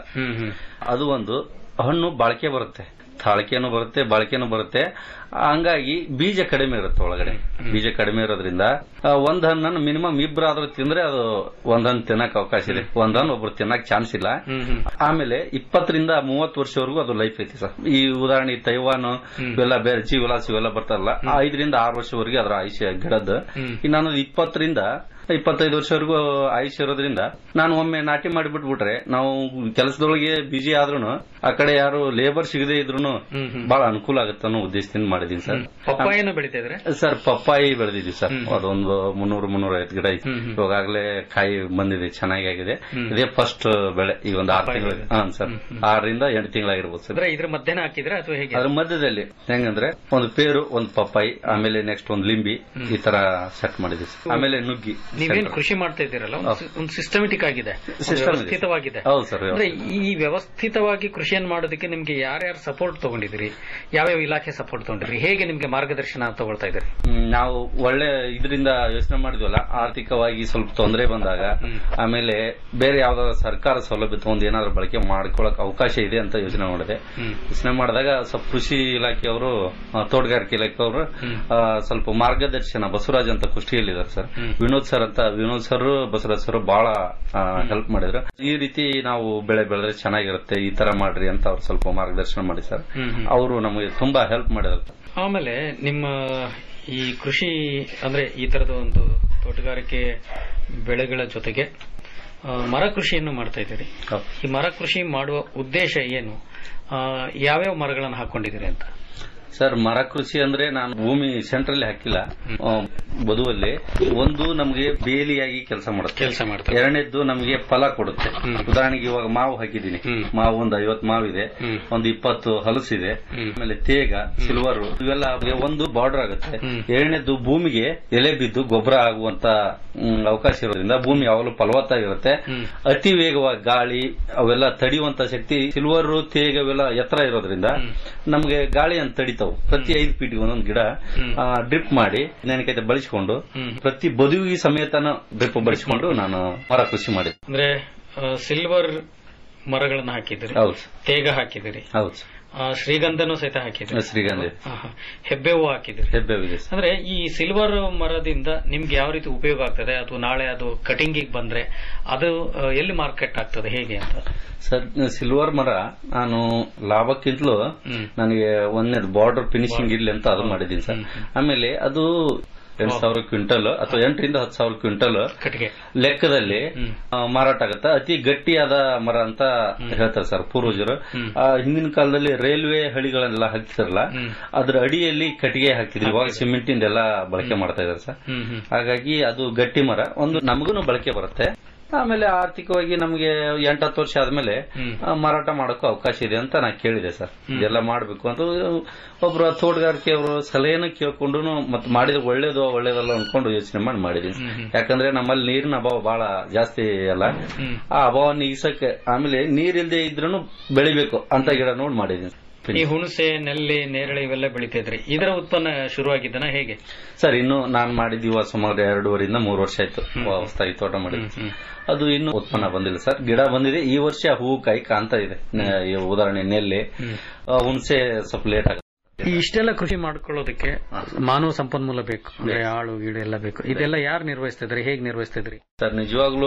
ಅದು ಒಂದು ಹಣ್ಣು ಬಾಳಿಕೆ ಬರುತ್ತೆ ತಾಳಿಕೆನೂ ಬರುತ್ತೆ ಬಾಳಿಕೆನೂ ಬರುತ್ತೆ ಹಂಗಾಗಿ ಬೀಜ ಕಡಿಮೆ ಇರುತ್ತೆ ಒಳಗಡೆ ಬೀಜ ಕಡಿಮೆ ಇರೋದ್ರಿಂದ ಆ, ಒಂದ್ ಹಣ್ಣನ್ನು ಮಿನಿಮಮ್ ಇಬ್ಬರಾದ್ರೂ ತಿಂದ್ರೆ ಅದು ಒಂದ್ ಹಣ್ಣು ತಿನ್ನಕ್ ಅವಕಾಶ ಇದೆ ಒಂದ್ ಹಣ್ಣು ಒಬ್ರು ತಿನ್ನಕ್ ಚಾನ್ಸ್ ಇಲ್ಲ ಆಮೇಲೆ ಇಪ್ಪತ್ತರಿಂದ ಮೂವತ್ತು ವರ್ಷವರೆಗೂ ಅದು ಲೈಫ್ ಐತಿ ಸರ್ ಈ ಉದಾಹರಣೆ ತೈವಾನ್ ಇವೆಲ್ಲ ಬೇರೆ ಜೀವಲಾಸ್ ಇವೆಲ್ಲ ಬರ್ತಾರಲ್ಲ ಆ ಐದರಿಂದ ಆರು ವರ್ಷವರೆಗೆ ಅದರ ಆಯುಷ್ಯ ಗಿಡದ ಇನ್ನೊಂದು ಇಪ್ಪತ್ತರಿಂದ ಇಪ್ಪತ್ತೈದು ವರ್ಷವರೆಗೂ ಆಯುಷ್ಯ ಇರೋದ್ರಿಂದ ನಾನು ಒಮ್ಮೆ ನಾಟಿ ಮಾಡಿಬಿಟ್ಬಿಟ್ರೆ ನಾವು ಕೆಲಸದೊಳಗೆ ಬಿಜಿ ಆದ್ರೂ ಆ ಕಡೆ ಯಾರು ಲೇಬರ್ ಸಿಗದೆ ಇದ್ರು ಬಹಳ ಅನುಕೂಲ ಆಗುತ್ತೆ ಅನ್ನೋ ಉದ್ದೇಶದಿಂದ ಮಾಡಿದೀನಿ ಸರ್ ಪಪ್ಪಾಯನ್ನು ಬೆಳಿತಾ ಇದ್ರೆ ಸರ್ ಪಪ್ಪಾಯಿ ಬೆಳೆದಿದ್ದೀವಿ ಸರ್ ಅದೊಂದು ಮುನ್ನೂರು ಮುನ್ನೂರ ಐವತ್ತು ಗಿಡ ಐತಿ ಇವಾಗಲೇ ಕಾಯಿ ಬಂದಿದೆ ಚೆನ್ನಾಗಿ ಆಗಿದೆ ಇದೇ ಫಸ್ಟ್ ಬೆಳೆ ಈ ಒಂದು ಆರು ತಿಂಗಳು ಹಾ ಸರ್ ಆರರಿಂದ ಎಂಟು ತಿಂಗಳಾಗಿರ್ಬೋದು ಸರ್ ಅಂದ್ರೆ ಇದ್ರ ಮಧ್ಯಾಹ್ನ ಹಾಕಿದ್ರೆ ಅಥವಾ ಹೇಗೆ ಅದ್ರ ಮಧ್ಯದಲ್ಲಿ ಹೆಂಗಂದ್ರೆ ಒಂದು ಪೇರು ಒಂದು ಪಪ್ಪಾಯಿ ಆಮೇಲೆ ನೆಕ್ಸ್ಟ್ ಒಂದು ಲಿಂಬಿ ಈ ತರ ಸೆಟ್ ಮಾಡಿದ್ವಿ sir. ಆಮೇಲೆ ನುಗ್ಗಿ ನೀವೇನ್ ಕೃಷಿ ಮಾಡ್ತಾ ಇದ್ದೀರಲ್ಲ ಒಂದು- ಒಂದು ಸಿಸ್ಟಮೆಟಿಕ್ ಆಗಿದೆ ಒಂದು System ಇದೆ. ವ್ಯವಸ್ಥಿತವಾಗಿದೆ ಹೌದು ಸರ್ ಅಂದ್ರೆ ಈ ವ್ಯವಸ್ಥಿತವಾಗಿ ಕೃಷಿಯನ್ನು ಮಾಡೋದಕ್ಕೆ ನಿಮ್ಗೆ ಯಾರ್ಯಾರು ಸಪೋರ್ಟ್ ತಗೊಂಡಿದ್ದೀರಿ ಯಾವ್ಯಾವ ಇಲಾಖೆ ಸಪೋರ್ಟ್ ತಗೊಂಡಿದ್ರಿ ಹೇಗೆ ನಿಮ್ಗೆ ಮಾರ್ಗದರ್ಶನ ತಗೊಳ್ತಾ ಇದ್ದೀರಿ ಹ್ಮ್, ನಾವು ಒಳ್ಳೆ ಇದರಿಂದ ಯೋಚನೆ ಮಾಡಿದ್ವಲ್ಲ ಆರ್ಥಿಕವಾಗಿ ಸ್ವಲ್ಪ ತೊಂದರೆ ಬಂದಾಗ ಆಮೇಲೆ ಬೇರೆ ಯಾವ್ದಾದ್ರು ಸರ್ಕಾರ ಸೌಲಭ್ಯ ತಗೊಂಡು ಏನಾದ್ರು ಬಳಕೆ ಮಾಡ್ಕೊಳಕ್ ಅವಕಾಶ ಇದೆ ಅಂತ ಯೋಚನೆ ಮಾಡಿದೆ ಯೋಚನೆ ಮಾಡಿದಾಗ ಸ್ವಲ್ಪ ಕೃಷಿ ಇಲಾಖೆಯವರು ಆ, ತೋಟಗಾರಿಕೆ ಇಲಾಖೆಯವರು ಆ, ಸ್ವಲ್ಪ ಮಾರ್ಗದರ್ಶನ ಬಸವರಾಜ್ ಅಂತ ಕುಷ್ಟಿಯಲ್ಲಿದ್ದಾರೆ ಸರ್ ವಿನೋದ್ ಸರ್ ಅಂತ ವಿನೋದ್ ಸರ್ ಬಸವರಾಜ್ ಸರ್ ಬಹಳ ಹೆಲ್ಪ್ ಮಾಡಿದ್ರು ಈ ರೀತಿ ನಾವು ಬೆಳೆ ಬೆಳೆದ್ರೆ ಚೆನ್ನಾಗಿರುತ್ತೆ ಈ ತರ ಮಾಡ್ರಿ ಅಂತ ಅವ್ರು ಸ್ವಲ್ಪ ಮಾರ್ಗದರ್ಶನ ಮಾಡಿ ಸರ್ ಅವರು ನಮಗೆ ತುಂಬಾ ಹೆಲ್ಪ್ ಮಾಡಿದ್ರು ಆಮೇಲೆ ನಿಮ್ಮ ಈ ಕೃಷಿ ಅಂದ್ರೆ ಈ ತರದ ಒಂದು ತೋಟಗಾರಿಕೆ ಬೆಳೆಗಳ ಜೊತೆಗೆ ಆ, ಮರ ಕೃಷಿಯನ್ನು ಮಾಡ್ತಾ ಇದ್ದೀರಿ ಈ ಮರ ಕೃಷಿ ಮಾಡುವ ಉದ್ದೇಶ ಏನು ಆ, ಯಾವ್ಯಾವ ಮರಗಳನ್ನು ಹಾಕೊಂಡಿದ್ದೀರಿ ಅಂತ ಸರ್ ಮರ ಕೃಷಿ ಅಂದ್ರೆ ನಾನು ಭೂಮಿ ಸೆಂಟ್ರಲ್ಲಿ ಹಾಕಿಲ್ಲ ಆ, ಬದುವಲ್ಲಿ ಒಂದು ನಮಗೆ ಬೇಲಿಯಾಗಿ ಕೆಲಸ ಮಾಡುತ್ತೆ ಕೆಲಸ ಮಾಡ್ತಾರೆ ಎರಡನೇದ್ದು ನಮಗೆ ಫಲ ಕೊಡುತ್ತೆ ಉದಾಹರಣೆಗೆ ಇವಾಗ ಮಾವು ಹಾಕಿದ್ದೀನಿ ಮಾವು ಒಂದು ಐವತ್ತು ಮಾವಿದೆ ಒಂದು ಇಪ್ಪತ್ತು ಹಲಸಿದೆ ಆಮೇಲೆ ತೇಗ ಸಿಲ್ವರ್ ಇವೆಲ್ಲ ಅವ್ರಿಗೆ ಒಂದು ಬಾರ್ಡರ್ ಆಗುತ್ತೆ ಎರಡನೇದ್ದು ಭೂಮಿಗೆ ಎಲೆ ಬಿದ್ದು ಗೊಬ್ಬರ ಆಗುವಂತ ಮ್, ಅವಕಾಶ ಇರೋದ್ರಿಂದ ಭೂಮಿ ಯಾವಾಗಲೂ ಫಲವತ್ತಾಗಿರುತ್ತೆ ಅತಿ ವೇಗವಾಗಿ ಗಾಳಿ ಅವೆಲ್ಲ ತಡೆಯುವಂತ ಶಕ್ತಿ ಸಿಲ್ವರ್ ತೇಗ ಇವೆಲ್ಲ ಎತ್ತರ ಇರೋದ್ರಿಂದ ನಮಗೆ ಗಾಳಿಯನ್ನು ತಡಿತಾವು ಪ್ರತಿ ಐದು ಫೀಟ್ಗೆ ಒಂದೊಂದು ಗಿಡ ಡ್ರಿಪ್ ಮಾಡಿ ನೆನಕೈತೆ ಬಳಸಿಕೊಂಡು ಪ್ರತಿ ಬದುವಿಗೆ ಸಮೇತನ ಡ್ರಿಪ್ ಬಳಸಿಕೊಂಡು ನಾನು ಮರ ಕೃಷಿ ಮಾಡಿದೆ ಅಂದ್ರೆ ಸಿಲ್ವರ್ ಮರಗಳನ್ನು ಹಾಕಿದಿರಿ ಹೌದು ತೇಗ ಹಾಕಿದಿರಿ ಹೌದು ಆ, ಶ್ರೀಗಂಧನೂ ಸಹಿತ ಹಾಕಿದಿರಿ ಶ್ರೀಗಂಧ ಆಹಾ. ಹೆಬ್ಬೇವು ಹಾಕಿದಿರಿ ಹೆಬ್ಬೇವಿದೆ ಅಂದ್ರೆ ಈ ಸಿಲ್ವರ್ ಮರದಿಂದ ನಿಮ್ಗೆ ಯಾವ ರೀತಿ ಉಪಯೋಗ ಆಗ್ತದೆ ಅಥವಾ ನಾಳೆ ಅದು ಕಟಿಂಗಿಗೆ ಬಂದ್ರೆ ಅದು ಆ, ಎಲ್ಲಿ ಮಾರ್ಕೆಟ್ ಆಗ್ತದೆ ಹೇಗೆ ಅಂತ ಸರ್ ಸಿಲ್ವರ್ ಮರ ನಾನು ಲಾಭಕ್ಕಿಂತಲೂ ನನಗೆ ಒಂದನೇದು ಬಾರ್ಡರ್ ಫಿನಿಶಿಂಗ್ ಇರ್ಲಿ ಅಂತ ಅದು ಮಾಡಿದ್ದೀನಿ ಸರ್ ಆಮೇಲೆ ಅದು ಎಂಟು ಸಾವಿರ ಕ್ವಿಂಟಲ್ ಅಥವಾ ಎಂಟರಿಂದ ಹತ್ತು ಸಾವಿರ ಕ್ವಿಂಟಲ್ ಕಟ್ಟಿಗೆ ಲೆಕ್ಕದಲ್ಲಿ ಆ, ಮಾರಾಟ ಆಗುತ್ತೆ ಅತಿ ಗಟ್ಟಿಯಾದ ಮರ ಅಂತ ಹೇಳ್ತಾರೆ ಸರ್ ಪೂರ್ವಜರು ಆ, ಹಿಂದಿನ ಕಾಲದಲ್ಲಿ ರೈಲ್ವೆ ಹಳಿಗಳೆಲ್ಲ ಹಾಕ್ತಿರಲ್ಲ ಅದ್ರ ಅಡಿಯಲ್ಲಿ ಕಟ್ಟಿಗೆ ಹಾಕ್ತಿದ್ರು ಇವಾಗ ಸಿಮೆಂಟಿಂದ ಎಲ್ಲ ಬಳಕೆ ಮಾಡ್ತಾ ಇದಾರೆ ಸರ್ ಹಾಗಾಗಿ ಅದು ಗಟ್ಟಿ ಮರ ಒಂದು ನಮಗೂ ಬಳಕೆ ಬರುತ್ತೆ ಆಮೇಲೆ ಆರ್ಥಿಕವಾಗಿ ನಮಗೆ ಎಂಟತ್ತು ವರ್ಷ ಆದ್ಮೇಲೆ ಆ, ಮಾರಾಟ ಮಾಡೋಕ್ಕೂ ಅವಕಾಶ ಇದೆ ಅಂತ ನಾ ಕೇಳಿದೆ ಸರ್ ಇದೆಲ್ಲ ಮಾಡಬೇಕು ಅಂತ ಒಬ್ರು ತೋಟಗಾರಿಕೆಯವರು ಸಲಹೆನ ಕೇಳ್ಕೊಂಡು ಮತ್ತೆ ಮಾಡಿದ್ರೆ ಒಳ್ಳೇದು ಒಳ್ಳೇದಲ್ಲ ಅನ್ಕೊಂಡು ಯೋಚನೆ ಮಾಡಿ ಮಾಡಿದೀನಿ ಯಾಕಂದ್ರೆ ನಮ್ಮಲ್ಲಿ ನೀರಿನ ಅಭಾವ ಬಹಳ ಜಾಸ್ತಿ ಅಲ್ಲ ಆ ಅಭಾವ ನೀಗಿಸಕ್ಕೆ ಆಮೇಲೆ ನೀರಿಲ್ದೆ ಇದ್ರೂ ಬೆಳಿಬೇಕು ಅಂತ ಗಿಡ ನೋಡಿ ಮಾಡಿದೀನಿ ಈ ಹುಣಸೆ ನೆಲ್ಲಿ ನೇರಳೆ ಇವೆಲ್ಲ ಬೆಳಿತಿದ್ರಿ ಇದರ ಉತ್ಪನ್ನ ಶುರುವಾಗಿದ್ದನ ಹೇಗೆ ಸರ್ ಇನ್ನು ನಾನು ಮಾಡಿದ್ದು ಇವಾಗ ಸುಮಾರು ಎರಡೂವರೆಯಿಂದ ಮೂರು ವರ್ಷ ಆಯ್ತು ಹೊಸದಾಗಿ ತೋಟ ಮಾಡಿದ್ದು ಅದು ಇನ್ನು ಉತ್ಪನ್ನ ಬಂದಿಲ್ಲ ಸರ್ ಗಿಡ ಬಂದಿದೆ ಈ ವರ್ಷ ಹೂವು ಕಾಯಿ ಕಾಣ್ತಾ ಇದೆ ನ- ಈ ಉದಾಹರಣೆ ನೆಲ್ಲಿ ಆ, ಹುಣಸೆ ಸ್ವಲ್ಪ ಲೇಟ್ ಆಗುತ್ತೆ ಈ ಇಷ್ಟೆಲ್ಲ ಕೃಷಿ ಮಾಡ್ಕೊಳ್ಳೋದಕ್ಕೆ ಮಾನವ ಸಂಪನ್ಮೂಲ ಬೇಕು ಅಂದ್ರೆ ಆಳು ಗೀಳು ಎಲ್ಲ ಬೇಕು ಇದೆಲ್ಲ ಯಾರು ನಿರ್ವಹಿಸ್ತಿದ್ರಿ ಹೇಗೆ ನಿರ್ವಹಿಸ್ತಿದ್ರಿ ಸರ್ ನಿಜವಾಗ್ಲೂ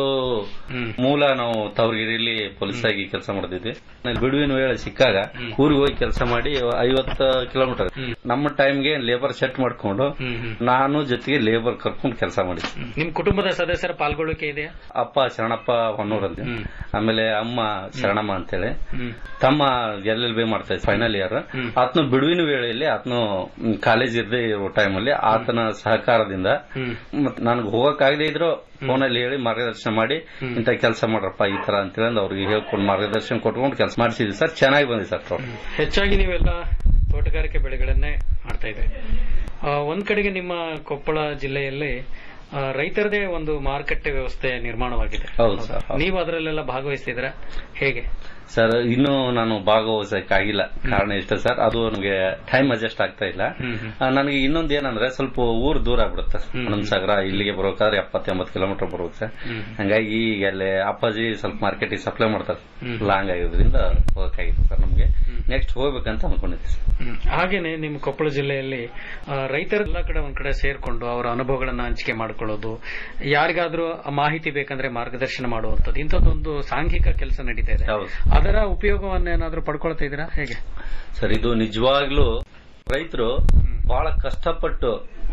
ಮೂಲ ನಾವು ತವರಿಗಿರಿಲಿ ಪೊಲೀಸ್ ಆಗಿ ಕೆಲಸ ಮಾಡ್ತಿದ್ವಿ ನಾನು ಬಿಡುವಿನ ವೇಳೆ ಸಿಕ್ಕಾಗ ಊರಿಗೆ ಹೋಗಿ ಕೆಲಸ ಮಾಡಿ ಐವತ್ತು ಕಿಲೋಮೀಟರ್ ನಮ್ಮ ಟೈಮ್ಗೆ ಲೇಬರ್ ಸೆಟ್ ಮಾಡ್ಕೊಂಡು ನಾನು ಜೊತೆಗೆ ಲೇಬರ್ ಕರ್ಕೊಂಡು ಕೆಲಸ ಮಾಡಿದ್ದೆ ನಿಮ್ ಕುಟುಂಬದ ಸದಸ್ಯರ ಪಾಲ್ಗೊಳ್ಳಿಕೆ ಇದೆಯಾ ಅಪ್ಪ ಶರಣಪ್ಪ ಹೊನ್ನೂರ್ ಅಂತ ಆಮೇಲೆ ಅಮ್ಮ ಶರಣಮ್ಮ ಅಂತೇಳಿ ತಮ್ಮ ಎಲ್ ಎಲ್ ಬಿ ಮಾಡ್ತಾ ಇದ್ದ ಫೈನಲ್ ಇಯರ್ ಆತನು ಬಿಡುವಿನ ವೇಳೆಯಲ್ಲಿ ಆತನು ಕಾಲೇಜ್ ಇರದೇ ಇರೋ ಟೈಮಲ್ಲಿ ಆತನ ಸಹಕಾರದಿಂದ ಮತ್ ನನಗೆ ಹೋಗಕ್ಕಾಗದೇ ಇದ್ರು ಫೋನಲ್ಲಿ ಹೇಳಿ ಮಾರ್ಗದರ್ಶನ ಮಾಡಿ ಇಂಥ ಕೆಲಸ ಮಾಡ್ರಪ್ಪ ಈ ತರ ಅಂತೇಳಿ ಅವ್ರಿಗೆ ಹೇಳ್ಕೊಂಡು ಮಾರ್ಗದರ್ಶನ ಕೊಟ್ಕೊಂಡು ಕೆಲಸ ಮಾಡಿಸಿದ್ವಿ ಸರ್ ಚೆನ್ನಾಗಿ ಬಂದಿದೆ ಸರ್ ತೋಟ ಹೆಚ್ಚಾಗಿ ನೀವೆಲ್ಲ ತೋಟಗಾರಿಕೆ ಬೆಳೆಗಳನ್ನೇ ಮಾಡ್ತಾ ಇದ್ರಿ ಆ, ಒಂದ್ ಕಡೆಗೆ ನಿಮ್ಮ ಕೊಪ್ಪಳ ಜಿಲ್ಲೆಯಲ್ಲಿ ಆ, ರೈತರದೇ ಒಂದು ಮಾರುಕಟ್ಟೆ ವ್ಯವಸ್ಥೆ ನಿರ್ಮಾಣವಾಗಿದೆ ಹೌದು ಸರ್ ಹೌದು. ನೀವು ಅದರಲ್ಲೆಲ್ಲ ಭಾಗವಹಿಸ್ತಿದ್ರ ಹೇಗೆ ಸರ್ ಇನ್ನೂ ನಾನು ಭಾಗವಹಿಸಕ್ಕಾಗಿಲ್ಲ ಕಾರಣ ಇಷ್ಟೇ ಸರ್ ಅದು ನನಗೆ ಟೈಮ್ ಅಡ್ಜಸ್ಟ್ ಆಗ್ತಾ ಇಲ್ಲ ಆ, ನನಗೆ ಇನ್ನೊಂದು ಏನಂದ್ರೆ ಸ್ವಲ್ಪ ಊರು ದೂರ ಆಗ್ಬಿಡುತ್ತೆ ಸಾಗರ ಇಲ್ಲಿಗೆ ಬರೋಕಾದ್ರೆ ಎಪ್ಪತ್ತು ಎಂಬತ್ತು ಕಿಲೋಮೀಟರ್ ಬರುತ್ತೆ ಸರ್ ಹಂಗಾಗಿ ಈಗ ಅಲ್ಲಿ ಅಪ್ಪಾಜಿ ಸ್ವಲ್ಪ ಮಾರ್ಕೆಟಿಗೆ ಸಪ್ಲೈ ಮಾಡ್ತಾರೆ ಲಾಂಗ್ ಆಗಿರೋದ್ರಿಂದ ಹೋಗಕ್ಕಾಗಿತ್ತು ಸರ್ ನಮಗೆ ನೆಕ್ಸ್ಟ್ ಹೋಗ್ಬೇಕಂತ ಅನ್ಕೊಂಡಿದ್ದೆ ಸರ್ ಹ್ಮ್. ಹಾಗೇನೆ ನಿಮ್ಮ ಕೊಪ್ಪಳ ಜಿಲ್ಲೆಯಲ್ಲಿ ಆ, ರೈತರ ಎಲ್ಲ ಕಡೆ ಒಂದ್ ಕಡೆ ಸೇರ್ಕೊಂಡು ಅವರ ಅನುಭವಗಳನ್ನ ಹಂಚಿಕೆ ಮಾಡ್ಕೊಳ್ಳೋದು ಯಾರಿಗಾದ್ರೂ ಆ ಮಾಹಿತಿ ಬೇಕಂದ್ರೆ ಮಾರ್ಗದರ್ಶನ ಮಾಡುವಂತದ್ದು ಇಂಥದ್ದೊಂದು ಸಾಂಘಿಕ ಕೆಲಸ ನಡೀತಾ ಇದೆ ಅದರ ಉಪಯೋಗವನ್ನೇನಾದ್ರೂ ಪಡ್ಕೊಳ್ತಾ ಇದ್ದೀರಾ ಹೇಗೆ ಸರ್ ಇದು ನಿಜವಾಗ್ಲೂ ರೈತರು ಬಹಳ ಕಷ್ಟಪಟ್ಟು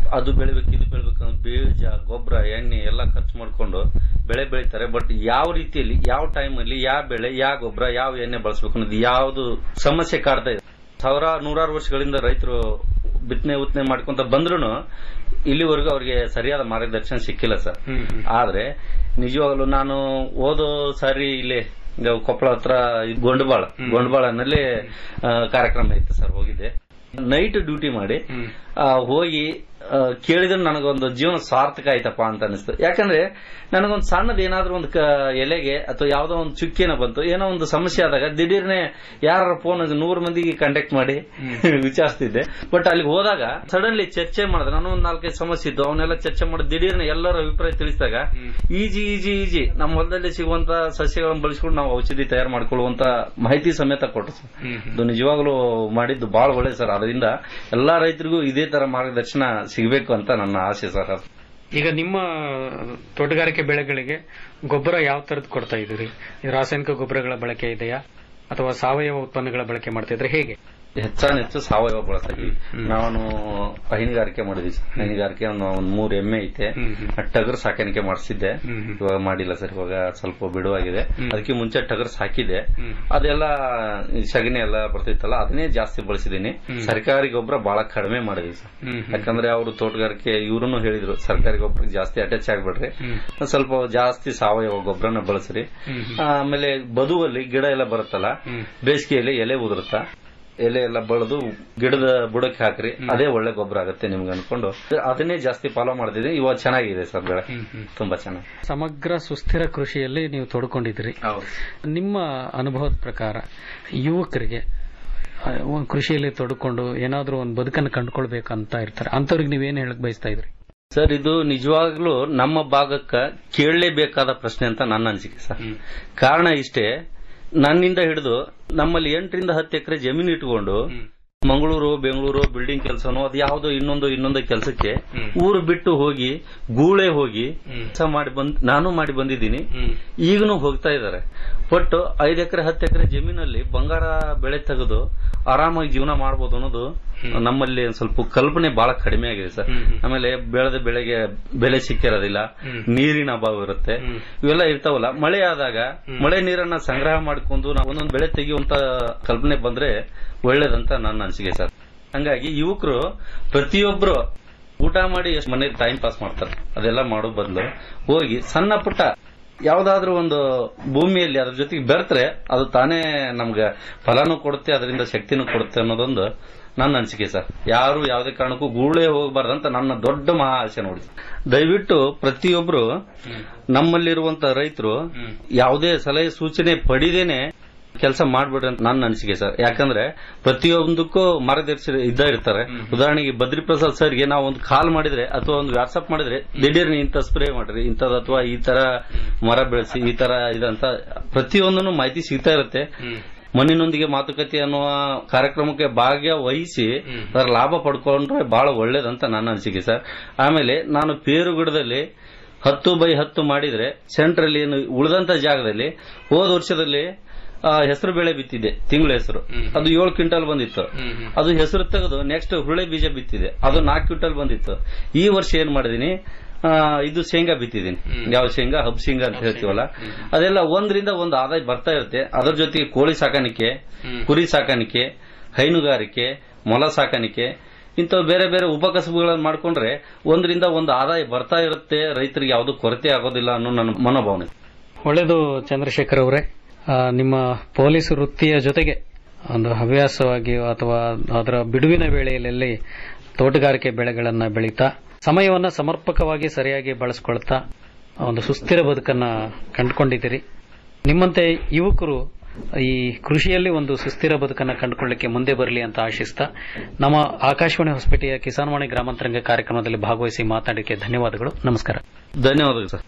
ಅದು ಬೆಳಿಬೇಕು ಇದು ಬೆಳಿಬೇಕು ಅಂತ ಬೀಜ ಗೊಬ್ಬರ ಎಣ್ಣೆ ಎಲ್ಲ ಖರ್ಚು ಮಾಡ್ಕೊಂಡು ಬೆಳೆ ಬೆಳಿತಾರೆ ಬಟ್ ಯಾವ ರೀತಿಯಲ್ಲಿ ಯಾವ ಟೈಮಲ್ಲಿ ಯಾವ ಬೆಳೆ ಯಾವ ಗೊಬ್ಬರ ಯಾವ ಎಣ್ಣೆ ಬಳಸಬೇಕು ಅನ್ನೋದು ಯಾವುದು ಸಮಸ್ಯೆ ಕಾಡ್ತಾ ಇದೆ ಸಾವಿರ ನೂರಾರು ವರ್ಷಗಳಿಂದ ರೈತರು ಬಿತ್ತನೆ ಉತ್ತನೆ ಮಾಡ್ಕೊಂತ ಬಂದ್ರು ಇಲ್ಲಿವರೆಗೂ ಅವ್ರಿಗೆ ಸರಿಯಾದ ಮಾರ್ಗದರ್ಶನ ಸಿಕ್ಕಿಲ್ಲ ಸರ್ ಆದ್ರೆ ನಿಜವಾಗ್ಲೂ ನಾನು ಓದೋ ಸಾರಿ ಇಲ್ಲಿ ಈಗ ಕೊಪ್ಪಳ ಹತ್ರ ಇದ್ ಗೊಂಡಬಾಳ ಗೊಂಡಬಾಳನಲ್ಲಿ ಆ, ಕಾರ್ಯಕ್ರಮ ಇತ್ತು ಸರ್ ಹೋಗಿದ್ದೆ ನೈಟ್ ಡ್ಯೂಟಿ ಮಾಡಿ ಆ, ಹೋಗಿ ಆ, ಕೇಳಿದ್ರೆ ನನಗೊಂದು ಜೀವನ ಸಾರ್ಥಕ ಆಯ್ತಪ್ಪ ಅಂತ ಅನಿಸ್ತು ಯಾಕಂದ್ರೆ ನನಗೊಂದು ಸಣ್ಣದ ಏನಾದ್ರೂ ಒಂದು ಕ- ಎಲೆಗೆ ಅಥವಾ ಯಾವ್ದೋ ಒಂದು ಚುಕ್ಕಿನ ಬಂತು ಏನೋ ಒಂದು ಸಮಸ್ಯೆ ಆದಾಗ ದಿಢೀರ್ನೆ ಯಾರ ಫೋನ್ ನೂರು ಮಂದಿಗೆ ಕಾಂಟ್ಯಾಕ್ಟ್ ಮಾಡಿ ವಿಚಾರಿಸ್ತಿದ್ದೆ ಬಟ್ ಅಲ್ಲಿಗೆ ಹೋದಾಗ ಸಡನ್ಲಿ ಚರ್ಚೆ ಮಾಡಿದ್ರೆ ನಾನು ಒಂದು ನಾಲ್ಕೈದು ಸಮಸ್ಯೆ ಇದ್ದು ಅವನ್ನೆಲ್ಲ ಚರ್ಚೆ ಮಾಡಿ ದಿಢೀರ್ನೆ ಎಲ್ಲರ ಅಭಿಪ್ರಾಯ ತಿಳಿಸಿದಾಗ ಈಜಿ ಈಜಿ ಈಜಿ ನಮ್ಮ ಹೊಲದಲ್ಲಿ ಸಿಗುವಂತ ಸಸ್ಯಗಳನ್ನು ಬಳಸ್ಕೊಂಡು ನಾವು ಔಷಧಿ ತಯಾರು ಮಾಡ್ಕೊಳ್ಳುವಂತ ಮಾಹಿತಿ ಸಮೇತ ಕೊಟ್ಟು ಸರ್ ಇದು ನಿಜವಾಗ್ಲೂ ಮಾಡಿದ್ದು ಬಹಳ ಒಳ್ಳೆ ಸರ್ ಅದರಿಂದ ಎಲ್ಲಾ ರೈತರಿಗೂ ಇದೇ ತರ ಮಾರ್ಗದರ್ಶನ ಸಿಗಬೇಕು ಅಂತ ನನ್ನ ಆಸೆ ಸರ್ ಅದು. ಈಗ ನಿಮ್ಮ ತೋಟಗಾರಿಕೆ ಬೆಳೆಗಳಿಗೆ ಗೊಬ್ಬರ ಯಾವ ತರದ್ ಕೊಡ್ತಾ ಇದ್ದೀರಿ ಈ ರಾಸಾಯನಿಕ ಗೊಬ್ಬರಗಳ ಬಳಕೆ ಇದೆಯಾ ಅಥವಾ ಸಾವಯವ ಉತ್ಪನ್ನಗಳ ಬಳಕೆ ಮಾಡ್ತಾ ಇದ್ರೆ ಹೇಗೆ ಹೆಚ್ಚಾನೆಚ್ಚು ಸಾವಯವ ಬಳಸ್ತಾ ಇದೀವಿ ನಾನು ಹೈನುಗಾರಿಕೆ ಮಾಡಿದ್ವಿ ಸರ್ ಹೈನುಗಾರಿಕೆ ಒಂದು ಒಂದ್ ಮೂರ್ ಎಮ್ಮೆ ಐತೆ ಟಗರ್ ಸಾಕಾಣಿಕೆ ಮಾಡಿಸಿದ್ದೆ ಇವಾಗ ಮಾಡಿಲ್ಲ ಸರ್ ಇವಾಗ ಸ್ವಲ್ಪ ಬಿಡುವಾಗಿದೆ ಅದಕ್ಕೆ ಮುಂಚೆ ಟಗರ್ ಸಾಕಿದೆ ಅದೆಲ್ಲ ಈ ಸಗಣಿ ಎಲ್ಲ ಬರ್ತಿತ್ತಲ್ಲ ಅದನ್ನೇ ಜಾಸ್ತಿ ಬಳಸಿದೀನಿ ಸರ್ಕಾರಿ ಗೊಬ್ಬರ ಬಹಳ ಕಡಿಮೆ ಮಾಡಿದ್ವಿ ಸರ್ ಯಾಕಂದ್ರೆ ಅವರು ತೋಟಗಾರಿಕೆ ಇವ್ರು ಹೇಳಿದ್ರು ಸರ್ಕಾರಿ ಗೊಬ್ಬರ ಜಾಸ್ತಿ ಅಟ್ಯಾಚ್ ಆಗ್ಬೇಡ್ರಿ ಒಂದ್ ಸ್ವಲ್ಪ ಜಾಸ್ತಿ ಸಾವಯವ ಗೊಬ್ಬರನ ಬಳಸ್ರಿ ಆಮೇಲೆ ಬದುವಲ್ಲಿ ಗಿಡ ಎಲ್ಲ ಬರುತ್ತಲ್ಲ ಬೇಸಿಗೆಯಲ್ಲಿ ಎಲೆ ಉದುರುತ್ತಾ ಎಲೆ ಎಲ್ಲ ಬೆಳೆದು ಗಿಡದ ಬುಡಕ್ಕೆ ಹಾಕ್ರಿ ಅದೇ ಒಳ್ಳೆ ಗೊಬ್ಬರ ಆಗುತ್ತೆ ನಿಮ್ಗೆ ಅನ್ಕೊಂಡು ಅದನ್ನೇ ಜಾಸ್ತಿ ಫಾಲೋ ಮಾಡ್ತಿದ್ದೀನಿ ಇವಾಗ ಚೆನ್ನಾಗಿದೆ ಸರ್ ಬೆಳೆ ತುಂಬಾ ಚೆನ್ನಾಗಿ ಸಮಗ್ರ ಸುಸ್ಥಿರ ಕೃಷಿಯಲ್ಲಿ ನೀವು ತೊಡ್ಕೊಂಡಿದ್ದೀರಿ ನಿಮ್ಮ ಅನುಭವದ ಪ್ರಕಾರ ಯುವಕರಿಗೆ ಆ, ಒಂದ್ ಕೃಷಿಯಲ್ಲಿ ತೊಡ್ಕೊಂಡು ಏನಾದ್ರೂ ಒಂದು ಬದುಕನ್ನು ಕಂಡುಕೊಳ್ಬೇಕಂತ ಇರ್ತಾರೆ ಅಂತವ್ರಿಗೆ ನೀವೇನ್ ಹೇಳಕ್ ಬಯಸ್ತಾ ಇದ್ರಿ ಸರ್ ಇದು ನಿಜವಾಗ್ಲೂ ನಮ್ಮ ಭಾಗಕ್ಕ ಕೇಳಲೇಬೇಕಾದ ಪ್ರಶ್ನೆ ಅಂತ ನನ್ನ ಅನಿಸಿಕೆ ಸರ್ ಕಾರಣ ಇಷ್ಟೇ ನನ್ನಿಂದ ಹಿಡಿದು ನಮ್ಮಲ್ಲಿ ಎಂಟರಿಂದ ಹತ್ತು ಎಕರೆ ಜಮೀನು ಇಟ್ಕೊಂಡು ಮಂಗಳೂರು ಬೆಂಗಳೂರು ಬಿಲ್ಡಿಂಗ್ ಕೆಲಸನೋ ಅದು ಯಾವುದೋ ಇನ್ನೊಂದು ಇನ್ನೊಂದು ಕೆಲಸಕ್ಕೆ ಊರು ಬಿಟ್ಟು ಹೋಗಿ ಗೂಳೆ ಹೋಗಿ ಕೆಲಸ ಮಾಡಿ ಬಂದ್ ನಾನು ಮಾಡಿ ಬಂದಿದ್ದೀನಿ ಈಗನೂ ಹೋಗ್ತಾ ಇದ್ದಾರೆ ಬಟ್ ಐದು ಎಕರೆ ಹತ್ತು ಎಕರೆ ಜಮೀನಲ್ಲಿ ಬಂಗಾರ ಬೆಳೆ ತೆಗೆದು ಆರಾಮಾಗಿ ಜೀವನ ಮಾಡಬಹುದು ಅನ್ನೋದು ನಮ್ಮಲ್ಲಿ ಒಂದ್ ಸ್ವಲ್ಪ ಕಲ್ಪನೆ ಬಹಳ ಕಡಿಮೆ ಆಗಿದೆ ಸರ್ ಆಮೇಲೆ ಬೆಳೆದ ಬೆಳೆಗೆ ಬೆಲೆ ಸಿಕ್ಕಿರೋದಿಲ್ಲ ನೀರಿನ ಅಭಾವ ಇರುತ್ತೆ ಇವೆಲ್ಲ ಇರ್ತಾವಲ್ಲ ಮಳೆ ಆದಾಗ ಮಳೆ ನೀರನ್ನ ಸಂಗ್ರಹ ಮಾಡ್ಕೊಂಡು ನಾವು ಒಂದೊಂದು ಬೆಳೆ ತೆಗೆಯುವಂತ ಕಲ್ಪನೆ ಬಂದ್ರೆ ಒಳ್ಳೇದಂತ ನನ್ನ ಅನಿಸಿಕೆ ಸರ್ ಹಂಗಾಗಿ ಯುವಕರು ಪ್ರತಿಯೊಬ್ರು ಊಟ ಮಾಡಿ ಎಷ್ಟು ಮನೇಲಿ ಟೈಮ್ ಪಾಸ್ ಮಾಡ್ತಾರೆ ಅದೆಲ್ಲ ಮಾಡೋ ಬದಲು ಹೋಗಿ ಸಣ್ಣ ಪುಟ್ಟ ಯಾವ್ದಾದ್ರೂ ಒಂದು ಭೂಮಿಯಲ್ಲಿ ಅದ್ರ ಜೊತೆಗೆ ಬೆರೆತ್ರೆ ಅದು ತಾನೇ ನಮ್ಗೆ ಫಲನೂ ಕೊಡುತ್ತೆ ಅದರಿಂದ ಶಕ್ತಿನೂ ಕೊಡುತ್ತೆ ಅನ್ನೋದೊಂದು ನನ್ನ ಅನಿಸಿಕೆ ಸರ್ ಯಾರು ಯಾವುದೇ ಕಾರಣಕ್ಕೂ ಗೂಳೆ ಹೋಗಬಾರ್ದಂತ ನನ್ನ ದೊಡ್ಡ ಮಹಾ ಆಸೆ ನೋಡಿ ದಯವಿಟ್ಟು ಪ್ರತಿಯೊಬ್ರು ನಮ್ಮಲ್ಲಿರುವಂತ ರೈತರು ಯಾವುದೇ ಸಲಹೆ ಸೂಚನೆ ಪಡಿದೇನೆ ಕೆಲಸ ಮಾಡ್ಬಿಡ್ರಿ ಅಂತ ನನ್ನ ಅನಿಸಿಕೆ ಸರ್ ಯಾಕಂದ್ರೆ ಪ್ರತಿಯೊಂದಕ್ಕೂ ಮಾರ್ಗದರ್ಶಿ ಇದ್ದ ಇರ್ತಾರೆ ಉದಾಹರಣೆಗೆ ಬದ್ರಿ ಪ್ರಸಾದ್ ಸರ್ಗೆ ನಾವು ಒಂದು ಕಾಲ್ ಮಾಡಿದ್ರೆ ಅಥವಾ ಒಂದು ವಾಟ್ಸ್ಆಪ್ ಮಾಡಿದ್ರೆ ದಿಢೀರ್ನ ಇಂಥ ಸ್ಪ್ರೇ ಮಾಡ್ರಿ ಇಂಥದ್ದು ಅಥವಾ ಈ ತರ ಮರ ಬೆಳೆಸಿ ಈ ತರ ಇದಂತ ಪ್ರತಿಯೊಂದನ್ನು ಮಾಹಿತಿ ಸಿಗ್ತಾ ಇರುತ್ತೆ ಮಣ್ಣಿನೊಂದಿಗೆ ಮಾತುಕತೆ ಅನ್ನುವ ಕಾರ್ಯಕ್ರಮಕ್ಕೆ ಭಾಗವಹಿಸಿ ಅದರ ಲಾಭ ಪಡ್ಕೊಂಡ್ರೆ ಬಹಳ ಒಳ್ಳೇದಂತ ನನ್ನ ಅನಿಸಿಕೆ ಸರ್ ಆಮೇಲೆ ನಾನು ಪೇರು ಗಿಡದಲ್ಲಿ ಹತ್ತು ಬೈ ಹತ್ತು ಮಾಡಿದ್ರೆ ಸೆಂಟ್ರಲ್ಲಿ ಏನು ಉಳಿದಂತ ಜಾಗದಲ್ಲಿ ಹೋದ ವರ್ಷದಲ್ಲಿ ಹೆಸರು ಬೆಳೆ ಬಿತ್ತಿದೆ ತಿಂಗಳ ಹೆಸರು ಅದು ಏಳು ಕ್ವಿಂಟಲ್ ಬಂದಿತ್ತು ಅದು ಹೆಸರು ತೆಗೆದು ನೆಕ್ಸ್ಟ್ ಹುಳೆ ಬೀಜ ಬಿತ್ತಿದೆ ಅದು ನಾಲ್ಕು ಕ್ವಿಂಟಲ್ ಬಂದಿತ್ತು ಈ ವರ್ಷ ಏನ್ ಮಾಡಿದೀನಿ ಆ, ಇದು ಶೇಂಗಾ ಬಿತ್ತಿದ್ದೀನಿ ಯಾವ ಶೇಂಗಾ ಹಬ್ ಶೇಂಗಾ ಅಂತ ಹೇಳ್ತೀವಲ್ಲ ಅದೆಲ್ಲ ಒಂದರಿಂದ ಒಂದು ಆದಾಯ ಬರ್ತಾ ಇರುತ್ತೆ ಅದರ ಜೊತೆಗೆ ಕೋಳಿ ಸಾಕಾಣಿಕೆ ಕುರಿ ಸಾಕಾಣಿಕೆ ಹೈನುಗಾರಿಕೆ ಮೊಲ ಸಾಕಾಣಿಕೆ ಇಂಥವು ಬೇರೆ ಬೇರೆ ಉಪಕಸಬುಗಳನ್ನು ಮಾಡ್ಕೊಂಡ್ರೆ ಒಂದರಿಂದ ಒಂದು ಆದಾಯ ಬರ್ತಾ ಇರುತ್ತೆ ರೈತರಿಗೆ ಯಾವುದು ಕೊರತೆ ಆಗೋದಿಲ್ಲ ಅನ್ನೋ ನನ್ನ ಮನೋಭಾವನೆ ಒಳ್ಳೆಯದು ಚಂದ್ರಶೇಖರ್ ಅವರೇ ಆ, ನಿಮ್ಮ ಪೊಲೀಸ್ ವೃತ್ತಿಯ ಜೊತೆಗೆ ಒಂದು ಹವ್ಯಾಸವಾಗಿ ಅಥವಾ ಅದರ ಬಿಡುವಿನ ವೇಳೆಯಲ್ಲಿ ತೋಟಗಾರಿಕೆ ಬೆಳೆಗಳನ್ನ ಬೆಳೀತಾ ಸಮಯವನ್ನ ಸಮರ್ಪಕವಾಗಿ ಸರಿಯಾಗಿ ಬಳಸ್ಕೊಳ್ತಾ ಒಂದು ಸುಸ್ಥಿರ ಬದುಕನ್ನ ಕಂಡುಕೊಂಡಿದ್ದೀರಿ ನಿಮ್ಮಂತೆ ಯುವಕರು ಈ ಕೃಷಿಯಲ್ಲಿ ಒಂದು ಸುಸ್ಥಿರ ಬದುಕನ್ನ ಕಂಡುಕೊಳ್ಳಿಕ್ಕೆ ಮುಂದೆ ಬರಲಿ ಅಂತ ಆಶಿಸ್ತಾ ನಮ್ಮ ಆಕಾಶವಾಣಿ ಹೊಸಪೇಟೆಯ ಕಿಸಾನ್ವಾಣಿ ಗ್ರಾಮಾಂತರಂಗ ಕಾರ್ಯಕ್ರಮದಲ್ಲಿ ಭಾಗವಹಿಸಿ ಮಾತನಾಡಲಿಕ್ಕೆ ಧನ್ಯವಾದಗಳು ನಮಸ್ಕಾರ ಧನ್ಯವಾದಗಳು ಸರ್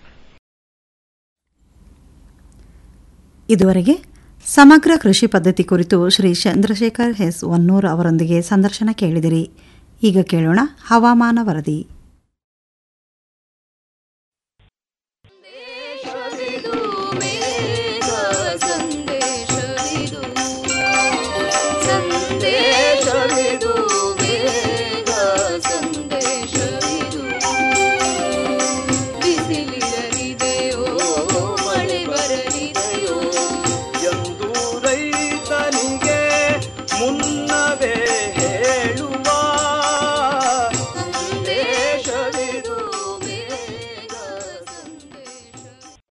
ಇದುವರೆಗೆ ಸಮಗ್ರ ಕೃಷಿ ಪದ್ಧತಿ ಕುರಿತು ಶ್ರೀ ಚಂದ್ರಶೇಖರ್ ಎಸ್ ವನ್ನೂರ್ ಅವರೊಂದಿಗೆ ಸಂದರ್ಶನ ಕೇಳಿದಿರಿ ಈಗ ಕೇಳೋಣ ಹವಾಮಾನ ವರದಿ ಸಂದೇಶವಿದು ಸಂದೇಶವಿದು ಬೇಗ ಸಂದೇಶವಿದು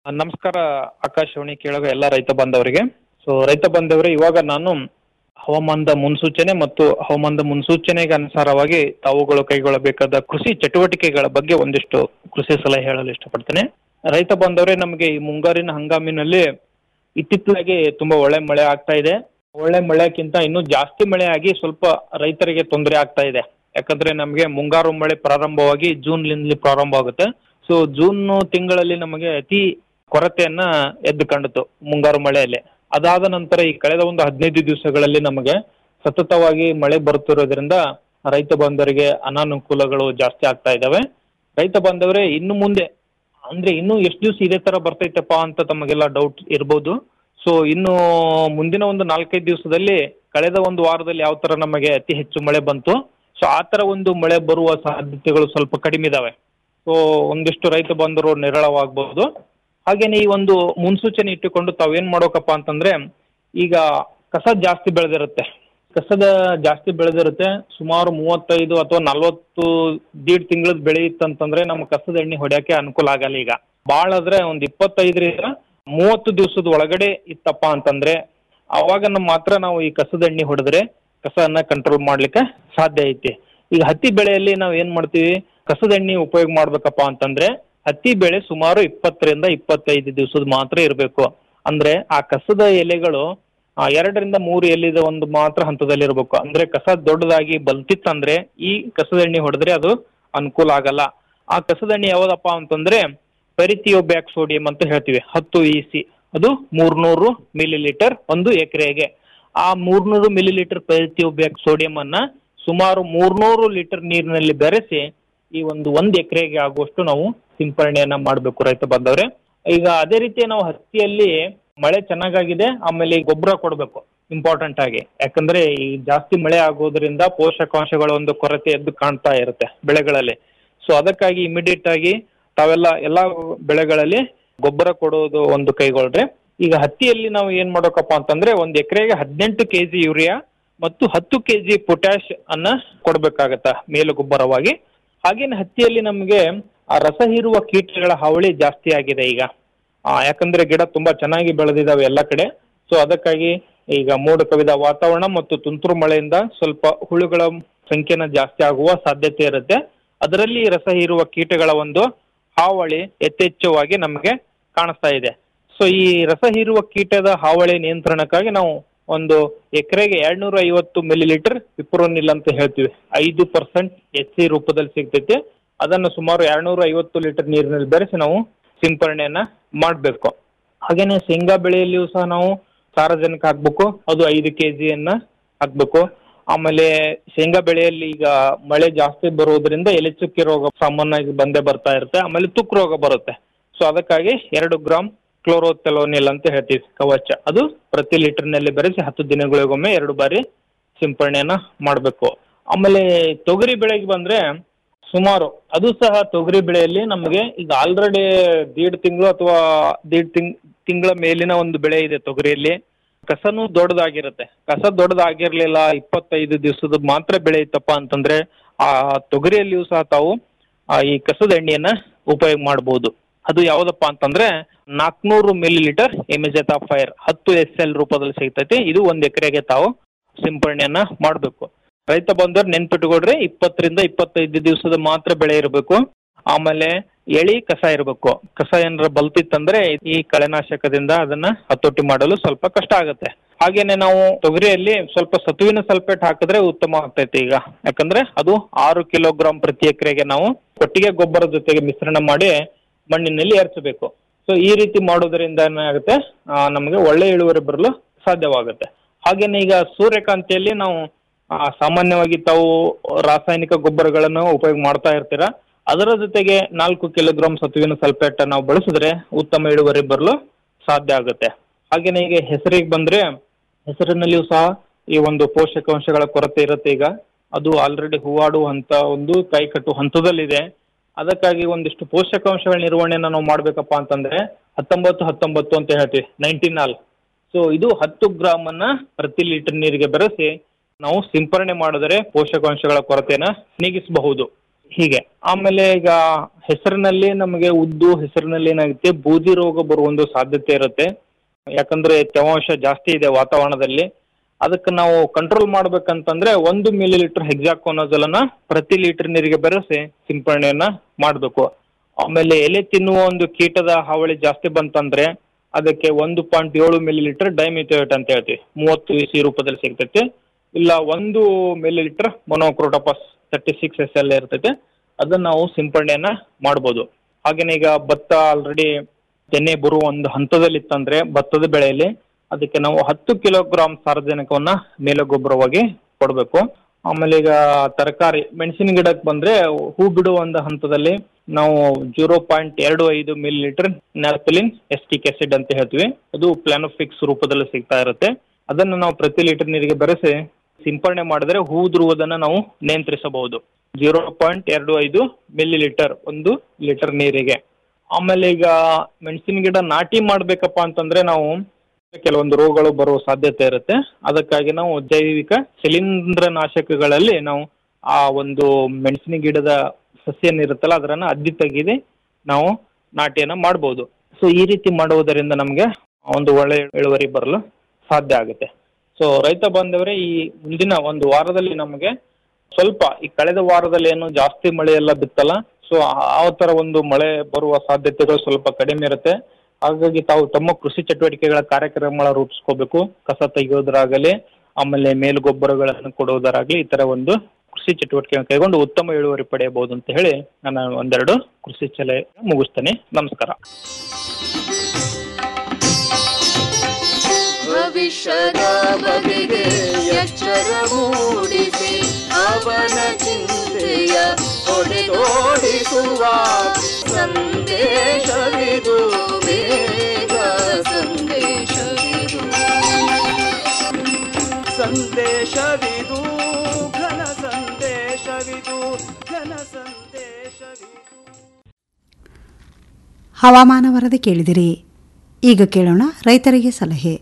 ನಮಸ್ಕಾರ ಆಕಾಶವಾಣಿ ಕೇಳುವ ಎಲ್ಲ ರೈತ ಬಾಂಧವರಿಗೆ ಸೊ ರೈತ ಬಾಂಧವರೇ ಇವಾಗ ನಾನು ಹವಾಮಾನದ ಮುನ್ಸೂಚನೆ ಮತ್ತು ಹವಾಮಾನದ ಮುನ್ಸೂಚನೆಗೆ ಅನುಸಾರವಾಗಿ ತಾವುಗಳು ಕೈಗೊಳ್ಳಬೇಕಾದ ಕೃಷಿ ಚಟುವಟಿಕೆಗಳ ಬಗ್ಗೆ ಒಂದಿಷ್ಟು ಕೃಷಿ ಸಲಹೆ ಹೇಳಲು ಇಷ್ಟಪಡ್ತೇನೆ ರೈತ ಬಾಂಧವರೇ ನಮಗೆ ಈ ಮುಂಗಾರಿನ ಹಂಗಾಮಿನಲ್ಲಿ ಇತ್ತಿತ್ತಲಾಗಿ ತುಂಬಾ ಒಳ್ಳೆ ಮಳೆ ಆಗ್ತಾ ಇದೆ ಒಳ್ಳೆ ಮಳೆಕ್ಕಿಂತ ಇನ್ನೂ ಜಾಸ್ತಿ ಮಳೆ ಆಗಿ ಸ್ವಲ್ಪ ರೈತರಿಗೆ ತೊಂದರೆ ಆಗ್ತಾ ಇದೆ ಯಾಕಂದ್ರೆ ನಮಗೆ ಮುಂಗಾರು ಮಳೆ ಪ್ರಾರಂಭವಾಗಿ ಜೂನ್ಲಿಂದಲೇ ಪ್ರಾರಂಭ ಆಗುತ್ತೆ ಸೊ ಜೂನ್ ತಿಂಗಳಲ್ಲಿ ನಮಗೆ ಅತಿ ಕೊರತೆಯನ್ನ ಎದ್ದು ಕಂಡಿತು ಮುಂಗಾರು ಮಳೆಯಲ್ಲಿ ಅದಾದ ನಂತರ ಈ ಕಳೆದ ಒಂದು ಹದಿನೈದು ದಿವಸಗಳಲ್ಲಿ ನಮಗೆ ಸತತವಾಗಿ ಮಳೆ ಬರುತ್ತಿರೋದ್ರಿಂದ ರೈತ ಬಾಂಧವರಿಗೆ ಅನಾನುಕೂಲಗಳು ಜಾಸ್ತಿ ಆಗ್ತಾ ಇದ್ದಾವೆ ರೈತ ಬಾಂಧವರೇ ಇನ್ನು ಮುಂದೆ ಅಂದ್ರೆ ಇನ್ನು ಎಷ್ಟು ದಿವಸ ಇದೇ ತರ ಬರ್ತೈತಪ್ಪ ಅಂತ ತಮಗೆಲ್ಲ ಡೌಟ್ ಇರ್ಬೋದು ಸೊ ಇನ್ನು ಮುಂದಿನ ಒಂದು ನಾಲ್ಕೈದು ದಿವಸದಲ್ಲಿ ಕಳೆದ ಒಂದು ವಾರದಲ್ಲಿ ಯಾವ ತರ ನಮಗೆ ಅತಿ ಹೆಚ್ಚು ಮಳೆ ಬಂತು ಸೊ ಆ ತರ ಒಂದು ಮಳೆ ಬರುವ ಸಾಧ್ಯತೆಗಳು ಸ್ವಲ್ಪ ಕಡಿಮೆ ಇದಾವೆ ಸೊ ಒಂದಿಷ್ಟು ರೈತ ಬಂಧುರು ನಿರಳವಾಗಬಹುದು ಹಾಗೇನೆ ಈ ಒಂದು ಮುನ್ಸೂಚನೆ ಇಟ್ಟುಕೊಂಡು ತಾವೇನ್ ಮಾಡ್ಬೇಕಪ್ಪ ಅಂತಂದ್ರೆ ಈಗ ಕಸ ಜಾಸ್ತಿ ಬೆಳೆದಿರುತ್ತೆ ಕಸದ ಜಾಸ್ತಿ ಬೆಳೆದಿರುತ್ತೆ ಸುಮಾರು ಮೂವತ್ತೈದು ಅಥವಾ ನಲ್ವತ್ತು ದೀಡ್ ತಿಂಗಳದ ಬೆಳೆ ಇತ್ತಂತಂದ್ರೆ ನಮ್ಮ ಕಸದ ಎಣ್ಣೆ ಹೊಡ್ಯಕ್ಕೆ ಅನುಕೂಲ ಆಗಲ್ಲ ಈಗ ಭಾಳ ಆದ್ರೆ ಒಂದ್ ಇಪ್ಪತ್ತೈದರಿಂದ ಮೂವತ್ತು ದಿವಸದ ಒಳಗಡೆ ಇತ್ತಪ್ಪ ಅಂತಂದ್ರೆ ಅವಾಗ ನಮ್ಮ ಮಾತ್ರ ನಾವು ಈ ಕಸದ ಎಣ್ಣೆ ಹೊಡೆದ್ರೆ ಕಸವನ್ನ ಕಂಟ್ರೋಲ್ ಮಾಡ್ಲಿಕ್ಕೆ ಸಾಧ್ಯ ಐತಿ ಈಗ ಹತ್ತಿ ಬೆಳೆಯಲ್ಲಿ ನಾವು ಏನ್ ಮಾಡ್ತೀವಿ ಕಸದ ಎಣ್ಣೆ ಉಪಯೋಗ ಮಾಡ್ಬೇಕಪ್ಪ ಅಂತಂದ್ರೆ ಹತ್ತಿ ಬೆಳೆ ಸುಮಾರು ಇಪ್ಪತ್ತರಿಂದ ಇಪ್ಪತ್ತೈದು ದಿವಸದ ಮಾತ್ರ ಇರಬೇಕು ಅಂದ್ರೆ ಆ ಕಸದ ಎಲೆಗಳು ಆ, ಎರಡರಿಂದ ಮೂರು ಎಲೆದ ಒಂದು ಮಾತ್ರ ಹಂತದಲ್ಲಿ ಇರಬೇಕು ಅಂದ್ರೆ ಕಸ ದೊಡ್ಡದಾಗಿ ಬಲ್ತಿತ್ತಂದ್ರೆ ಈ ಕಸದ ಎಣ್ಣೆ ಹೊಡೆದ್ರೆ ಅದು ಅನುಕೂಲ ಆಗಲ್ಲ ಆ ಕಸದ ಎಣ್ಣೆ ಯಾವ್ದಪ್ಪ ಅಂತಂದ್ರೆ ಪೆರಿಥಿಯೋಬ್ಯಾಕ್ ಸೋಡಿಯಂ ಅಂತ ಹೇಳ್ತೀವಿ ಹತ್ತು ಇ ಸಿ ಅದು ಮೂರ್ನೂರು ಮಿಲಿ ಲೀಟರ್ ಒಂದು ಎಕರೆಗೆ ಆ ಮೂರ್ನೂರು ಮಿಲಿ ಲೀಟರ್ ಪೆರಿಥಿಯೋಬ್ಯಾಕ್ ಸೋಡಿಯಂ ಅನ್ನ ಸುಮಾರು ಮೂರ್ನೂರು ಲೀಟರ್ ನೀರಿನಲ್ಲಿ ಬೆರೆಸಿ ಈ ಒಂದು ಒಂದ್ ಎಕರೆಗೆ ಆಗುವಷ್ಟು ನಾವು ಸಿಂಪರಣೆಯನ್ನ ಮಾಡಬೇಕು ರೈತ ಬಾಂಧವ್ರೆ ಈಗ ಅದೇ ರೀತಿ ನಾವು ಹತ್ತಿಯಲ್ಲಿ ಮಳೆ ಚೆನ್ನಾಗಾಗಿದೆ ಆಮೇಲೆ ಗೊಬ್ಬರ ಕೊಡಬೇಕು ಇಂಪಾರ್ಟೆಂಟ್ ಆಗಿ ಯಾಕಂದ್ರೆ ಈ ಜಾಸ್ತಿ ಮಳೆ ಆಗೋದ್ರಿಂದ ಪೋಷಕಾಂಶಗಳ ಒಂದು ಕೊರತೆ ಎದ್ದು ಕಾಣ್ತಾ ಇರುತ್ತೆ ಬೆಳೆಗಳಲ್ಲಿ ಸೊ ಅದಕ್ಕಾಗಿ ಇಮಿಡಿಯೇಟ್ ಆಗಿ ತಾವೆಲ್ಲ ಎಲ್ಲಾ ಬೆಳೆಗಳಲ್ಲಿ ಗೊಬ್ಬರ ಕೊಡೋದು ಒಂದು ಕೈಗೊಳ್ರೆ ಈಗ ಹತ್ತಿಯಲ್ಲಿ ನಾವು ಏನ್ ಮಾಡೋಕಪ್ಪ ಅಂತಂದ್ರೆ ಒಂದ್ ಎಕರೆಗೆ ಹದಿನೆಂಟು ಕೆಜಿ ಯೂರಿಯಾ ಮತ್ತು ಹತ್ತು ಕೆಜಿ ಪೊಟ್ಯಾಶ್ ಅನ್ನ ಕೊಡ್ಬೇಕಾಗತ್ತ ಮೇಲು ಗೊಬ್ಬರವಾಗಿ ಹಾಗೇನೆ ಹತ್ತಿಯಲ್ಲಿ ನಮಗೆ ಆ ರಸ ಹೀರುವ ಕೀಟಗಳ ಹಾವಳಿ ಜಾಸ್ತಿ ಆಗಿದೆ ಈಗ ಆ, ಯಾಕಂದ್ರೆ ಗಿಡ ತುಂಬಾ ಚೆನ್ನಾಗಿ ಬೆಳೆದಿದಾವೆ ಎಲ್ಲ ಕಡೆ ಸೊ ಅದಕ್ಕಾಗಿ ಈಗ ಮೋಡ ಕವಿದ ವಾತಾವರಣ ಮತ್ತು ತುಂತುರು ಮಳೆಯಿಂದ ಸ್ವಲ್ಪ ಹುಳುಗಳ ಸಂಖ್ಯೆನ ಜಾಸ್ತಿ ಆಗುವ ಸಾಧ್ಯತೆ ಇರುತ್ತೆ ಅದರಲ್ಲಿ ರಸ ಹೀರುವ ಕೀಟಗಳ ಒಂದು ಹಾವಳಿ ಯಥೇಚ್ಛವಾಗಿ ನಮಗೆ ಕಾಣಿಸ್ತಾ ಇದೆ ಸೊ ಈ ರಸ ಹೀರುವ ಕೀಟದ ಹಾವಳಿ ನಿಯಂತ್ರಣಕ್ಕಾಗಿ ನಾವು ಒಂದು ಎಕರೆಗೆ ಎರಡ್ನೂರ ಐವತ್ತು ಮಿಲಿ ಲೀಟರ್ ವಿಪ್ರೋನಿಲ್ ಅಂತ ಹೇಳ್ತೀವಿ ಐದು ಪರ್ಸೆಂಟ್ ಎಚ್ ಸಿ ರೂಪದಲ್ಲಿ ಸಿಗ್ತೈತೆ ಅದನ್ನು ಸುಮಾರು ಎರಡ್ನೂರ ಐವತ್ತು ಲೀಟರ್ ನೀರಿನಲ್ಲಿ ಬೆರೆಸಿ ನಾವು ಸಿಂಪರಣೆಯನ್ನ ಮಾಡಬೇಕು ಹಾಗೇನೆ ಶೇಂಗಾ ಬೆಳೆಯಲ್ಲಿಯೂ ಸಹ ನಾವು ಸಾರಜನಕ ಹಾಕ್ಬೇಕು ಅದು ಐದು ಕೆ ಜಿಯನ್ನ ಹಾಕ್ಬೇಕು ಆಮೇಲೆ ಶೇಂಗಾ ಬೆಳೆಯಲ್ಲಿ ಈಗ ಮಳೆ ಜಾಸ್ತಿ ಬರುವುದರಿಂದ ಎಲೆ ಚುಕ್ಕಿ ರೋಗ ಸಾಮಾನ್ಯವಾಗಿ ಬಂದೇ ಬರ್ತಾ ಇರುತ್ತೆ ಆಮೇಲೆ ತುಕ್ಕು ರೋಗ ಬರುತ್ತೆ ಸೊ ಅದಕ್ಕಾಗಿ ಎರಡು ಗ್ರಾಮ್ ಕ್ಲೋರೋಥೆಲೋನಿಲ್ ಅಂತ ಹೇಳ್ತೀವಿ ಕವಚ ಅದು ಪ್ರತಿ ಲೀಟರ್ನಲ್ಲಿ ಬೆರೆಸಿ ಹತ್ತು ದಿನಗಳಿಗೊಮ್ಮೆ ಎರಡು ಬಾರಿ ಸಿಂಪರಣೆಯನ್ನ ಮಾಡಬೇಕು ಆಮೇಲೆ ತೊಗರಿ ಬೆಳೆಗೆ ಬಂದ್ರೆ ಸುಮಾರು ಅದು ಸಹ ತೊಗರಿ ಬೆಳೆಯಲ್ಲಿ ನಮಗೆ ಈಗ ಆಲ್ರೆಡಿ ದೀಡ್ ತಿಂಗಳು ಅಥವಾ ದೀಡ್ ತಿಂಗ್ ತಿಂಗಳ ಮೇಲಿನ ಒಂದು ಬೆಳೆ ಇದೆ ತೊಗರಿಯಲ್ಲಿ ಕಸನು ದೊಡ್ಡದಾಗಿರುತ್ತೆ ಕಸ ದೊಡ್ಡದಾಗಿರ್ಲಿಲ್ಲ ಇಪ್ಪತ್ತೈದು ದಿವಸದ ಮಾತ್ರ ಬೆಳೆ ಇತ್ತಪ್ಪ ಅಂತಂದ್ರೆ ಆ ತೊಗರಿಯಲ್ಲಿಯೂ ಸಹ ತಾವು ಆ ಈ ಕಸದ ಎಣ್ಣೆಯನ್ನ ಉಪಯೋಗ ಮಾಡಬಹುದು ಅದು ಯಾವ್ದಪ್ಪ ಅಂತಂದ್ರೆ ನಾಲ್ಕನೂರು ಮಿಲಿ ಲೀಟರ್ ಎಮಿಜೆತಾ ಫೈರ್ ಹತ್ತು ಎಸ್ ಎಲ್ ರೂಪದಲ್ಲಿ ಸಿಗ್ತೈತಿ ಇದು ಒಂದ್ ಎಕರೆಗೆ ತಾವು ಸಿಂಪರಣೆಯನ್ನ ಮಾಡಬೇಕು ರೈತ ಬಂದವ್ರು ನೆನ್ಪಿಟ್ಕೊಡ್ರಿ ಇಪ್ಪತ್ತರಿಂದ ಇಪ್ಪತ್ತೈದು ದಿವಸದ ಮಾತ್ರ ಬೆಳೆ ಇರಬೇಕು ಆಮೇಲೆ ಎಳಿ ಕಸ ಇರಬೇಕು ಕಸ ಏನಾರ ಬಲ್ತಿತ್ತಂದ್ರೆ ಈ ಕಳೆನಾಶಕದಿಂದ ಅದನ್ನ ಹತೋಟಿ ಮಾಡಲು ಸ್ವಲ್ಪ ಕಷ್ಟ ಆಗುತ್ತೆ ಹಾಗೇನೆ ನಾವು ತೊಗರಿಯಲ್ಲಿ ಸ್ವಲ್ಪ ಸತುವಿನ ಸಲ್ಫೇಟ್ ಹಾಕಿದ್ರೆ ಉತ್ತಮ ಆಗ್ತೈತೆ ಈಗ ಯಾಕಂದ್ರೆ ಅದು ಆರು ಕಿಲೋಗ್ರಾಂ ಪ್ರತಿ ಎಕರೆಗೆ ನಾವು ಕೊಟ್ಟಿಗೆ ಗೊಬ್ಬರ ಜೊತೆಗೆ ಮಿಶ್ರಣ ಮಾಡಿ ಮಣ್ಣಿನಲ್ಲಿ ಏರ್ಚಬೇಕು ಸೊ ಈ ರೀತಿ ಮಾಡೋದ್ರಿಂದ ಏನಾಗುತ್ತೆ ಆ, ನಮಗೆ ಒಳ್ಳೆ ಇಳುವರಿ ಬರಲು ಸಾಧ್ಯವಾಗುತ್ತೆ ಹಾಗೇನೆ ಈಗ ಸೂರ್ಯಕಾಂತಿಯಲ್ಲಿ ನಾವು ಆ, ಸಾಮಾನ್ಯವಾಗಿ ತಾವು ರಾಸಾಯನಿಕ ಗೊಬ್ಬರಗಳನ್ನು ಉಪಯೋಗ ಮಾಡ್ತಾ ಇರ್ತೀರಾ ಅದರ ಜೊತೆಗೆ ನಾಲ್ಕು ಕಿಲೋಗ್ರಾಂ ಸತುವಿನ ಸಲ್ಫೇಟ್ ನಾವು ಬಳಸಿದ್ರೆ ಉತ್ತಮ ಇಳುವರಿ ಬರಲು ಸಾಧ್ಯ ಆಗುತ್ತೆ ಹಾಗೇನೆ ಈಗ ಹೆಸರಿಗೆ ಬಂದ್ರೆ ಹೆಸರಿನಲ್ಲಿಯೂ ಸಹ ಈ ಒಂದು ಪೋಷಕಾಂಶಗಳ ಕೊರತೆ ಇರುತ್ತೆ ಈಗ ಅದು ಆಲ್ರೆಡಿ ಹೂವಾಡುವ ಹಂತ ಒಂದು ಕೈ ಕಟ್ಟುವ ಹಂತದಲ್ಲಿದೆ ಅದಕ್ಕಾಗಿ ಒಂದಿಷ್ಟು ಪೋಷಕಾಂಶಗಳ ನಿರ್ವಹಣೆನ ನಾವು ಮಾಡ್ಬೇಕಪ್ಪ ಅಂತಂದ್ರೆ ಹತ್ತೊಂಬತ್ತು ಹತ್ತೊಂಬತ್ತು ಅಂತ ಹೇಳ್ತೀವಿ ನೈನ್ಟೀನಾಲ್ ಸೊ ಇದು ಹತ್ತು ಗ್ರಾಮ್ ಅನ್ನ ಪ್ರತಿ ಲೀಟರ್ ನೀರಿಗೆ ಬೆರೆಸಿ ನಾವು ಸಿಂಪರಣೆ ಮಾಡಿದರೆ ಪೋಷಕಾಂಶಗಳ ಕೊರತೆನ ನೀಗಿಸಬಹುದು ಹೀಗೆ ಆಮೇಲೆ ಈಗ ಹೆಸರಿನಲ್ಲಿ ನಮಗೆ ಉದ್ದು ಹೆಸರಿನಲ್ಲಿ ಏನಾಗುತ್ತೆ ಬೂದಿ ರೋಗ ಬರುವ ಒಂದು ಸಾಧ್ಯತೆ ಇರುತ್ತೆ ಯಾಕಂದ್ರೆ ತೇವಾಂಶ ಜಾಸ್ತಿ ಇದೆ ವಾತಾವರಣದಲ್ಲಿ ಅದಕ್ಕೆ ನಾವು ಕಂಟ್ರೋಲ್ ಮಾಡ್ಬೇಕಂತಂದ್ರೆ ಒಂದು ಮಿಲಿ ಲೀಟರ್ ಹೆಕ್ಸಾಕೋನಜಲನ್ನ ಪ್ರತಿ ಲೀಟರ್ ನೀರಿಗೆ ಬೆರೆಸಿ ಸಿಂಪರಣೆಯನ್ನ ಮಾಡಬೇಕು ಆಮೇಲೆ ಎಲೆ ತಿನ್ನುವ ಒಂದು ಕೀಟದ ಹಾವಳಿ ಜಾಸ್ತಿ ಬಂತಂದ್ರೆ ಅದಕ್ಕೆ ಒಂದು ಪಾಯಿಂಟ್ ಏಳು ಮಿಲಿ ಲೀಟರ್ ಡೈಮಿಥೋಯೇಟ್ ಅಂತ ಹೇಳ್ತೀವಿ ಮೂವತ್ತು ಇಸಿ ರೂಪದಲ್ಲಿ ಸಿಗ್ತೈತೆ ಇಲ್ಲ ಒಂದು millilitre monocrotophos thirty six S L ಇರ್ತೈತೆ ಅದನ್ನ ನಾವು ಸಿಂಪರಣೆಯನ್ನ ಮಾಡ್ಬೋದು ಹಾಗೇನೆ ಈಗ ಭತ್ತ ಆಲ್ರೆಡಿ ತೆನೆ ಬರುವ ಒಂದು ಹಂತದಲ್ಲಿ ಇತ್ತಂದ್ರೆ ಭತ್ತದ ಬೆಳೆಯಲ್ಲಿ ಅದಕ್ಕೆ ನಾವು ಹತ್ತು ಕಿಲೋಗ್ರಾಮ್ ಸಾರಜನಕವನ್ನ ಮೇಲೆ ಗೊಬ್ಬರವಾಗಿ ಕೊಡಬೇಕು ಆಮೇಲೆ ಈಗ ತರಕಾರಿ ಮೆಣಸಿನ ಗಿಡಕ್ಕೆ ಬಂದ್ರೆ ಹೂ ಬಿಡುವ ಒಂದು ಹಂತದಲ್ಲಿ ನಾವು ಜೀರೋ ಪಾಯಿಂಟ್ ಎರಡು ಐದು millilitre naphthalene acetic acid ಅಂತ ಹೇಳ್ತೀವಿ ಅದು ಪ್ಲಾನೋಫಿಕ್ಸ್ ರೂಪದಲ್ಲಿ ಸಿಗ್ತಾ ಇರುತ್ತೆ ಅದನ್ನು ನಾವು ಪ್ರತಿ ಲೀಟರ್ ನೀರಿಗೆ ಬೆರೆಸಿ ಸಿಂಪರಣೆ ಮಾಡಿದ್ರೆ ಹೂ ಉದುರುವುದನ್ನ ನಾವು ನಿಯಂತ್ರಿಸಬಹುದು ಜೀರೋ ಪಾಯಿಂಟ್ ಎರಡು ಐದು ಮಿಲಿ ಲೀಟರ್ ಒಂದು ಲೀಟರ್ ನೀರಿಗೆ ಆಮೇಲೆ ಈಗ ಮೆಣಸಿನ ಗಿಡ ನಾಟಿ ಮಾಡ್ಬೇಕಪ್ಪ ಅಂತಂದ್ರೆ ನಾವು ಕೆಲವೊಂದು ರೋಗಗಳು ಬರುವ ಸಾಧ್ಯತೆ ಇರುತ್ತೆ ಅದಕ್ಕಾಗಿ ನಾವು ಜೈವಿಕ ಶಿಲೀಂಧ್ರ ನಾಶಕಗಳಲ್ಲಿ ನಾವು ಆ ಒಂದು ಮೆಣಸಿನ ಗಿಡದ ಸಸ್ಯ ಏನಿರುತ್ತಲ್ಲ ಅದರನ್ನ ಅದ್ದಿ ತೆಗೆದು ನಾವು ನಾಟಿಯನ್ನ ಮಾಡ್ಬೋದು ಸೊ ಈ ರೀತಿ ಮಾಡುವುದರಿಂದ ನಮಗೆ ಒಂದು ಒಳ್ಳೆ ಇಳುವರಿ ಬರಲು ಸಾಧ್ಯ ಆಗುತ್ತೆ ಸೊ ರೈತ ಬಾಂಧವರೇ ಈ ಮುಂದಿನ ಒಂದು ವಾರದಲ್ಲಿ ನಮಗೆ ಸ್ವಲ್ಪ ಈ ಕಳೆದ ವಾರದಲ್ಲಿ ಏನು ಜಾಸ್ತಿ ಮಳೆ ಎಲ್ಲ ಬಿತ್ತಲ್ಲ ಸೊ ಆ ತರ ಒಂದು ಮಳೆ ಬರುವ ಸಾಧ್ಯತೆಗಳು ಸ್ವಲ್ಪ ಕಡಿಮೆ ಇರುತ್ತೆ ಹಾಗಾಗಿ ತಾವು ತಮ್ಮ ಕೃಷಿ ಚಟುವಟಿಕೆಗಳ ಕಾರ್ಯಕ್ರಮಗಳ ರೂಪಿಸ್ಕೋಬೇಕು ಕಸ ತೆಗೆಯೋದ್ರಾಗಲಿ ಆಮೇಲೆ ಮೇಲುಗೊಬ್ಬರಗಳನ್ನು ಕೊಡುವುದರಾಗಲಿ ಈ ತರ ಒಂದು ಕೃಷಿ ಚಟುವಟಿಕೆ ಕೈಗೊಂಡು ಉತ್ತಮ ಇಳುವರಿ ಪಡೆಯಬಹುದು ಅಂತ ಹೇಳಿ ನಾನು ಒಂದೆರಡು ಕೃಷಿ ಸಲಹೆ ಮುಗಿಸ್ತೇನೆ ನಮಸ್ಕಾರ ಭವಿಷ್ಯದ ಬಗೆಗೆ ಎಚ್ಚರ ಮೂಡಿಸಿ ಅವನ ಚಿಂತೆಯ ಹೊಡೆದೋಡಿಸುವ ಸಂದೇಶವಿದು ಬೇಗ ಸಂದೇಶವಿದು ಸಂದೇಶವಿದು ಘನ ಸಂದೇಶವಿದು ಘನ ಸಂದೇಶವಿದು ಹವಾಮಾನ ವರದಿ ಕೇಳಿದಿರಿ ಈಗ ಕೇಳೋಣ ರೈತರಿಗೆ ಸಲಹೆ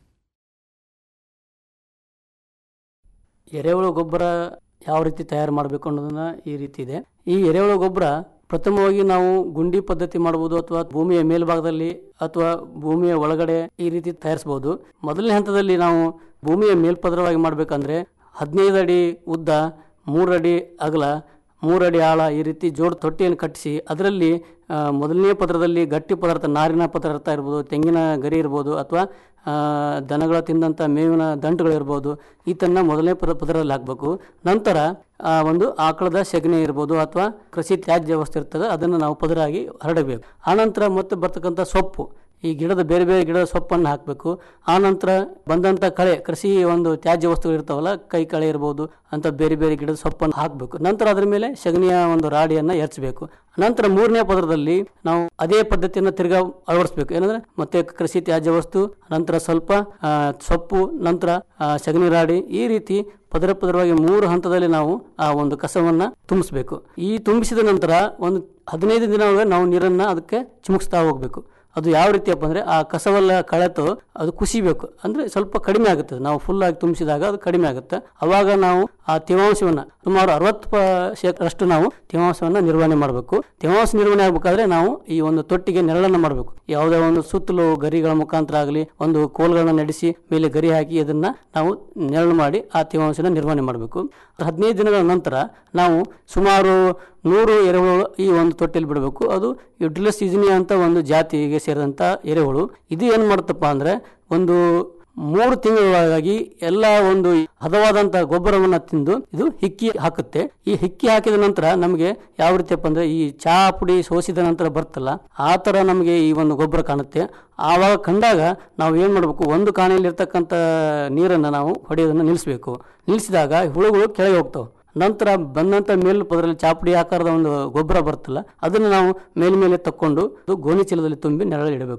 ಎರೆಹುಳು ಗೊಬ್ಬರ ಯಾವ ರೀತಿ ತಯಾರು ಮಾಡಬೇಕು ಅನ್ನೋದನ್ನ ಈ ರೀತಿ ಇದೆ ಈ ಎರೆಹುಳು ಗೊಬ್ಬರ ಪ್ರಥಮವಾಗಿ ನಾವು ಗುಂಡಿ ಪದ್ಧತಿ ಮಾಡಬಹುದು ಅಥವಾ ಭೂಮಿಯ ಮೇಲ್ಭಾಗದಲ್ಲಿ ಅಥವಾ ಭೂಮಿಯ ಒಳಗಡೆ ಈ ರೀತಿ ತಯಾರಿಸಬಹುದು ಮೊದಲನೇ ಹಂತದಲ್ಲಿ ನಾವು ಭೂಮಿಯ ಮೇಲ್ಪದರವಾಗಿ ಮಾಡಬೇಕಂದ್ರೆ ಹದಿನೈದು ಅಡಿ ಉದ್ದ ಮೂರು ಅಡಿ ಅಗಲ ಮೂರು ಅಡಿ ಆಳ ಈ ರೀತಿ ಜೋಡು ತೊಟ್ಟಿಯನ್ನು ಕಟ್ಟಿಸಿ ಅದರಲ್ಲಿ ಆ, ಮೊದಲನೇ ಪದರದಲ್ಲಿ ಗಟ್ಟಿ ಪದಾರ್ಥ ನಾರಿನ ಪದಾರ್ಥ ಇರ್ಬೋದು ತೆಂಗಿನ ಗರಿ ಇರ್ಬೋದು ಅಥವಾ ಆ, ದನಗಳ ತಿಂದಂಥ ಮೇವಿನ ದಂಟುಗಳಿರ್ಬೋದು ಈತನ್ನ ಮೊದಲನೇ ಪದ ಪದರದಲ್ಲಿ ಹಾಕಬೇಕು ನಂತರ ಆ, ಒಂದು ಆಕಳದ ಸೆಗಣಿ ಇರ್ಬೋದು ಅಥವಾ ಕೃಷಿ ತ್ಯಾಜ್ಯ ವಸ್ತು ಇರ್ತದೆ ಅದನ್ನು ನಾವು ಪದರಾಗಿ ಹರಡಬೇಕು ಆನಂತರ ಮತ್ತೆ ಬರ್ತಕ್ಕಂಥ ಸೊಪ್ಪು ಈ ಗಿಡದ ಬೇರೆ ಬೇರೆ ಗಿಡದ ಸೊಪ್ಪನ್ನು ಹಾಕಬೇಕು ಆನಂತರ ಬಂದಂಥ ಕಳೆ ಕೃಷಿ ಒಂದು ತ್ಯಾಜ್ಯ ವಸ್ತುಗಳು ಇರ್ತಾವಲ್ಲ ಕೈ ಕಳೆ ಇರ್ಬೋದು ಅಂತ ಬೇರೆ ಬೇರೆ ಗಿಡದ ಸೊಪ್ಪನ್ನು ಹಾಕಬೇಕು ನಂತರ ಅದರ ಮೇಲೆ ಸಗಣಿಯ ಒಂದು ರಾಡಿಯನ್ನು ಎರಚಬೇಕು ನಂತರ ಮೂರನೇ ಪದರದಲ್ಲಿ ನಾವು ಅದೇ ಪದ್ಧತಿಯನ್ನು ತಿರ್ಗಾ ಅಳವಡಿಸಬೇಕು ಏನಂದ್ರೆ ಮತ್ತೆ ಕೃಷಿ ತ್ಯಾಜ್ಯ ವಸ್ತು ನಂತರ ಸ್ವಲ್ಪ ಆ, ಸೊಪ್ಪು ನಂತರ ಆ, ಸಗಣಿ ರಾಡಿ ಈ ರೀತಿ ಪದರ ಪದರವಾಗಿ ಮೂರು ಹಂತದಲ್ಲಿ ನಾವು ಆ ಒಂದು ಕಸವನ್ನ ತುಂಬಿಸ್ಬೇಕು ಈ ತುಂಬಿಸಿದ ನಂತರ ಒಂದು ಹದಿನೈದು ದಿನ ನಾವು ನೀರನ್ನ ಅದಕ್ಕೆ ಚಿಮುಕ್ಸ್ತಾ ಹೋಗ್ಬೇಕು ಅದು ಯಾವ ರೀತಿಯಪ್ಪ ಅಂದ್ರೆ ಆ ಕಸವೆಲ್ಲ ಕಳೆತು ಅದು ಕುಸಿಬೇಕು ಅಂದ್ರೆ ಸ್ವಲ್ಪ ಕಡಿಮೆ ಆಗುತ್ತೆ ನಾವು ಫುಲ್ ಆಗಿ ತುಂಬಿಸಿದಾಗ ಅದು ಕಡಿಮೆ ಆಗುತ್ತೆ ಅವಾಗ ನಾವು ಆ ತೇವಾಂಶವನ್ನ ಸುಮಾರು ಅರವತ್ತು ಶೇಕಡಷ್ಟು ನಾವು ತೇವಾಂಶವನ್ನ ನಿರ್ವಹಣೆ ಮಾಡಬೇಕು ತೇವಾಂಶ ನಿರ್ವಹಣೆ ಆಗ್ಬೇಕಾದ್ರೆ ನಾವು ಈ ಒಂದು ತೊಟ್ಟಿಗೆ ನೆರಳನ್ನ ಮಾಡಬೇಕು ಯಾವುದೇ ಒಂದು ಸುತ್ತಲೂ ಗರಿಗಳ ಮುಖಾಂತರ ಆಗಲಿ ಒಂದು ಕೋಲ್ಗಳನ್ನ ನಡೆಸಿ ಮೇಲೆ ಗರಿ ಹಾಕಿ ಅದನ್ನ ನಾವು ನೆರಳು ಮಾಡಿ ಆ ತೇವಾಂಶನ ನಿರ್ವಹಣೆ ಮಾಡಬೇಕು ಹದಿನೈದು ದಿನಗಳ ನಂತರ ನಾವು ಸುಮಾರು ನೂರು ಎರೆಹುಳು ಈ ಒಂದು ತೊಟ್ಟಿಯಲ್ಲಿ ಬಿಡಬೇಕು ಅದು ಯುಡ್ರಿಲಸ್ ಇಜಿನಿಯಾ ಅಂತ ಒಂದು ಜಾತಿಗೆ ಸೇರಿದಂಥ ಎರೆಹುಳು ಇದು ಏನು ಮಾಡುತ್ತಪ್ಪ ಅಂದ್ರೆ ಒಂದು ಮೂರು ತಿಂಗಳೊಳಗಾಗಿ ಎಲ್ಲ ಒಂದು ಹದವಾದಂತಹ ಗೊಬ್ಬರವನ್ನ ತಿಂದು ಇದು ಹಿಕ್ಕಿ ಹಾಕುತ್ತೆ ಈ ಹಿಕ್ಕಿ ಹಾಕಿದ ನಂತರ ನಮಗೆ ಯಾವ ರೀತಿಯಪ್ಪ ಅಂದ್ರೆ ಈ ಚಹಾ ಪುಡಿ ಸೋಸಿದ ನಂತರ ಬರ್ತಲ್ಲ ಆ ತರ ನಮಗೆ ಈ ಒಂದು ಗೊಬ್ಬರ ಕಾಣುತ್ತೆ ಆವಾಗ ಕಂಡಾಗ ನಾವು ಏನ್ ಮಾಡಬೇಕು ಒಂದು ಕಾಣೆಯಲ್ಲಿ ಇರ್ತಕ್ಕಂಥ ನೀರನ್ನು ನಾವು ಹೊಡೆಯೋದನ್ನ ನಿಲ್ಲಿಸಬೇಕು ನಿಲ್ಲಿಸಿದಾಗ ಹುಳುಗಳು ಕೆಳಗೆ ಹೋಗ್ತಾವೆ ನಂತರ ಬಂದಂತ ಮೇಲು ಪದರಲ್ಲಿ ಚಾಪುಡಿ ಆಕಾರದ ಒಂದು ಗೊಬ್ಬರ ಬರುತ್ತಲ್ಲ ಅದನ್ನು ನಾವು ಮೇಲ್ಮೇಲೆ ತಕ್ಕೊಂಡು ಅದು ಗೋಣಿ ಚೀಲದಲ್ಲಿ ತುಂಬಿ ನೆರಳು ಇಡಬೇಕು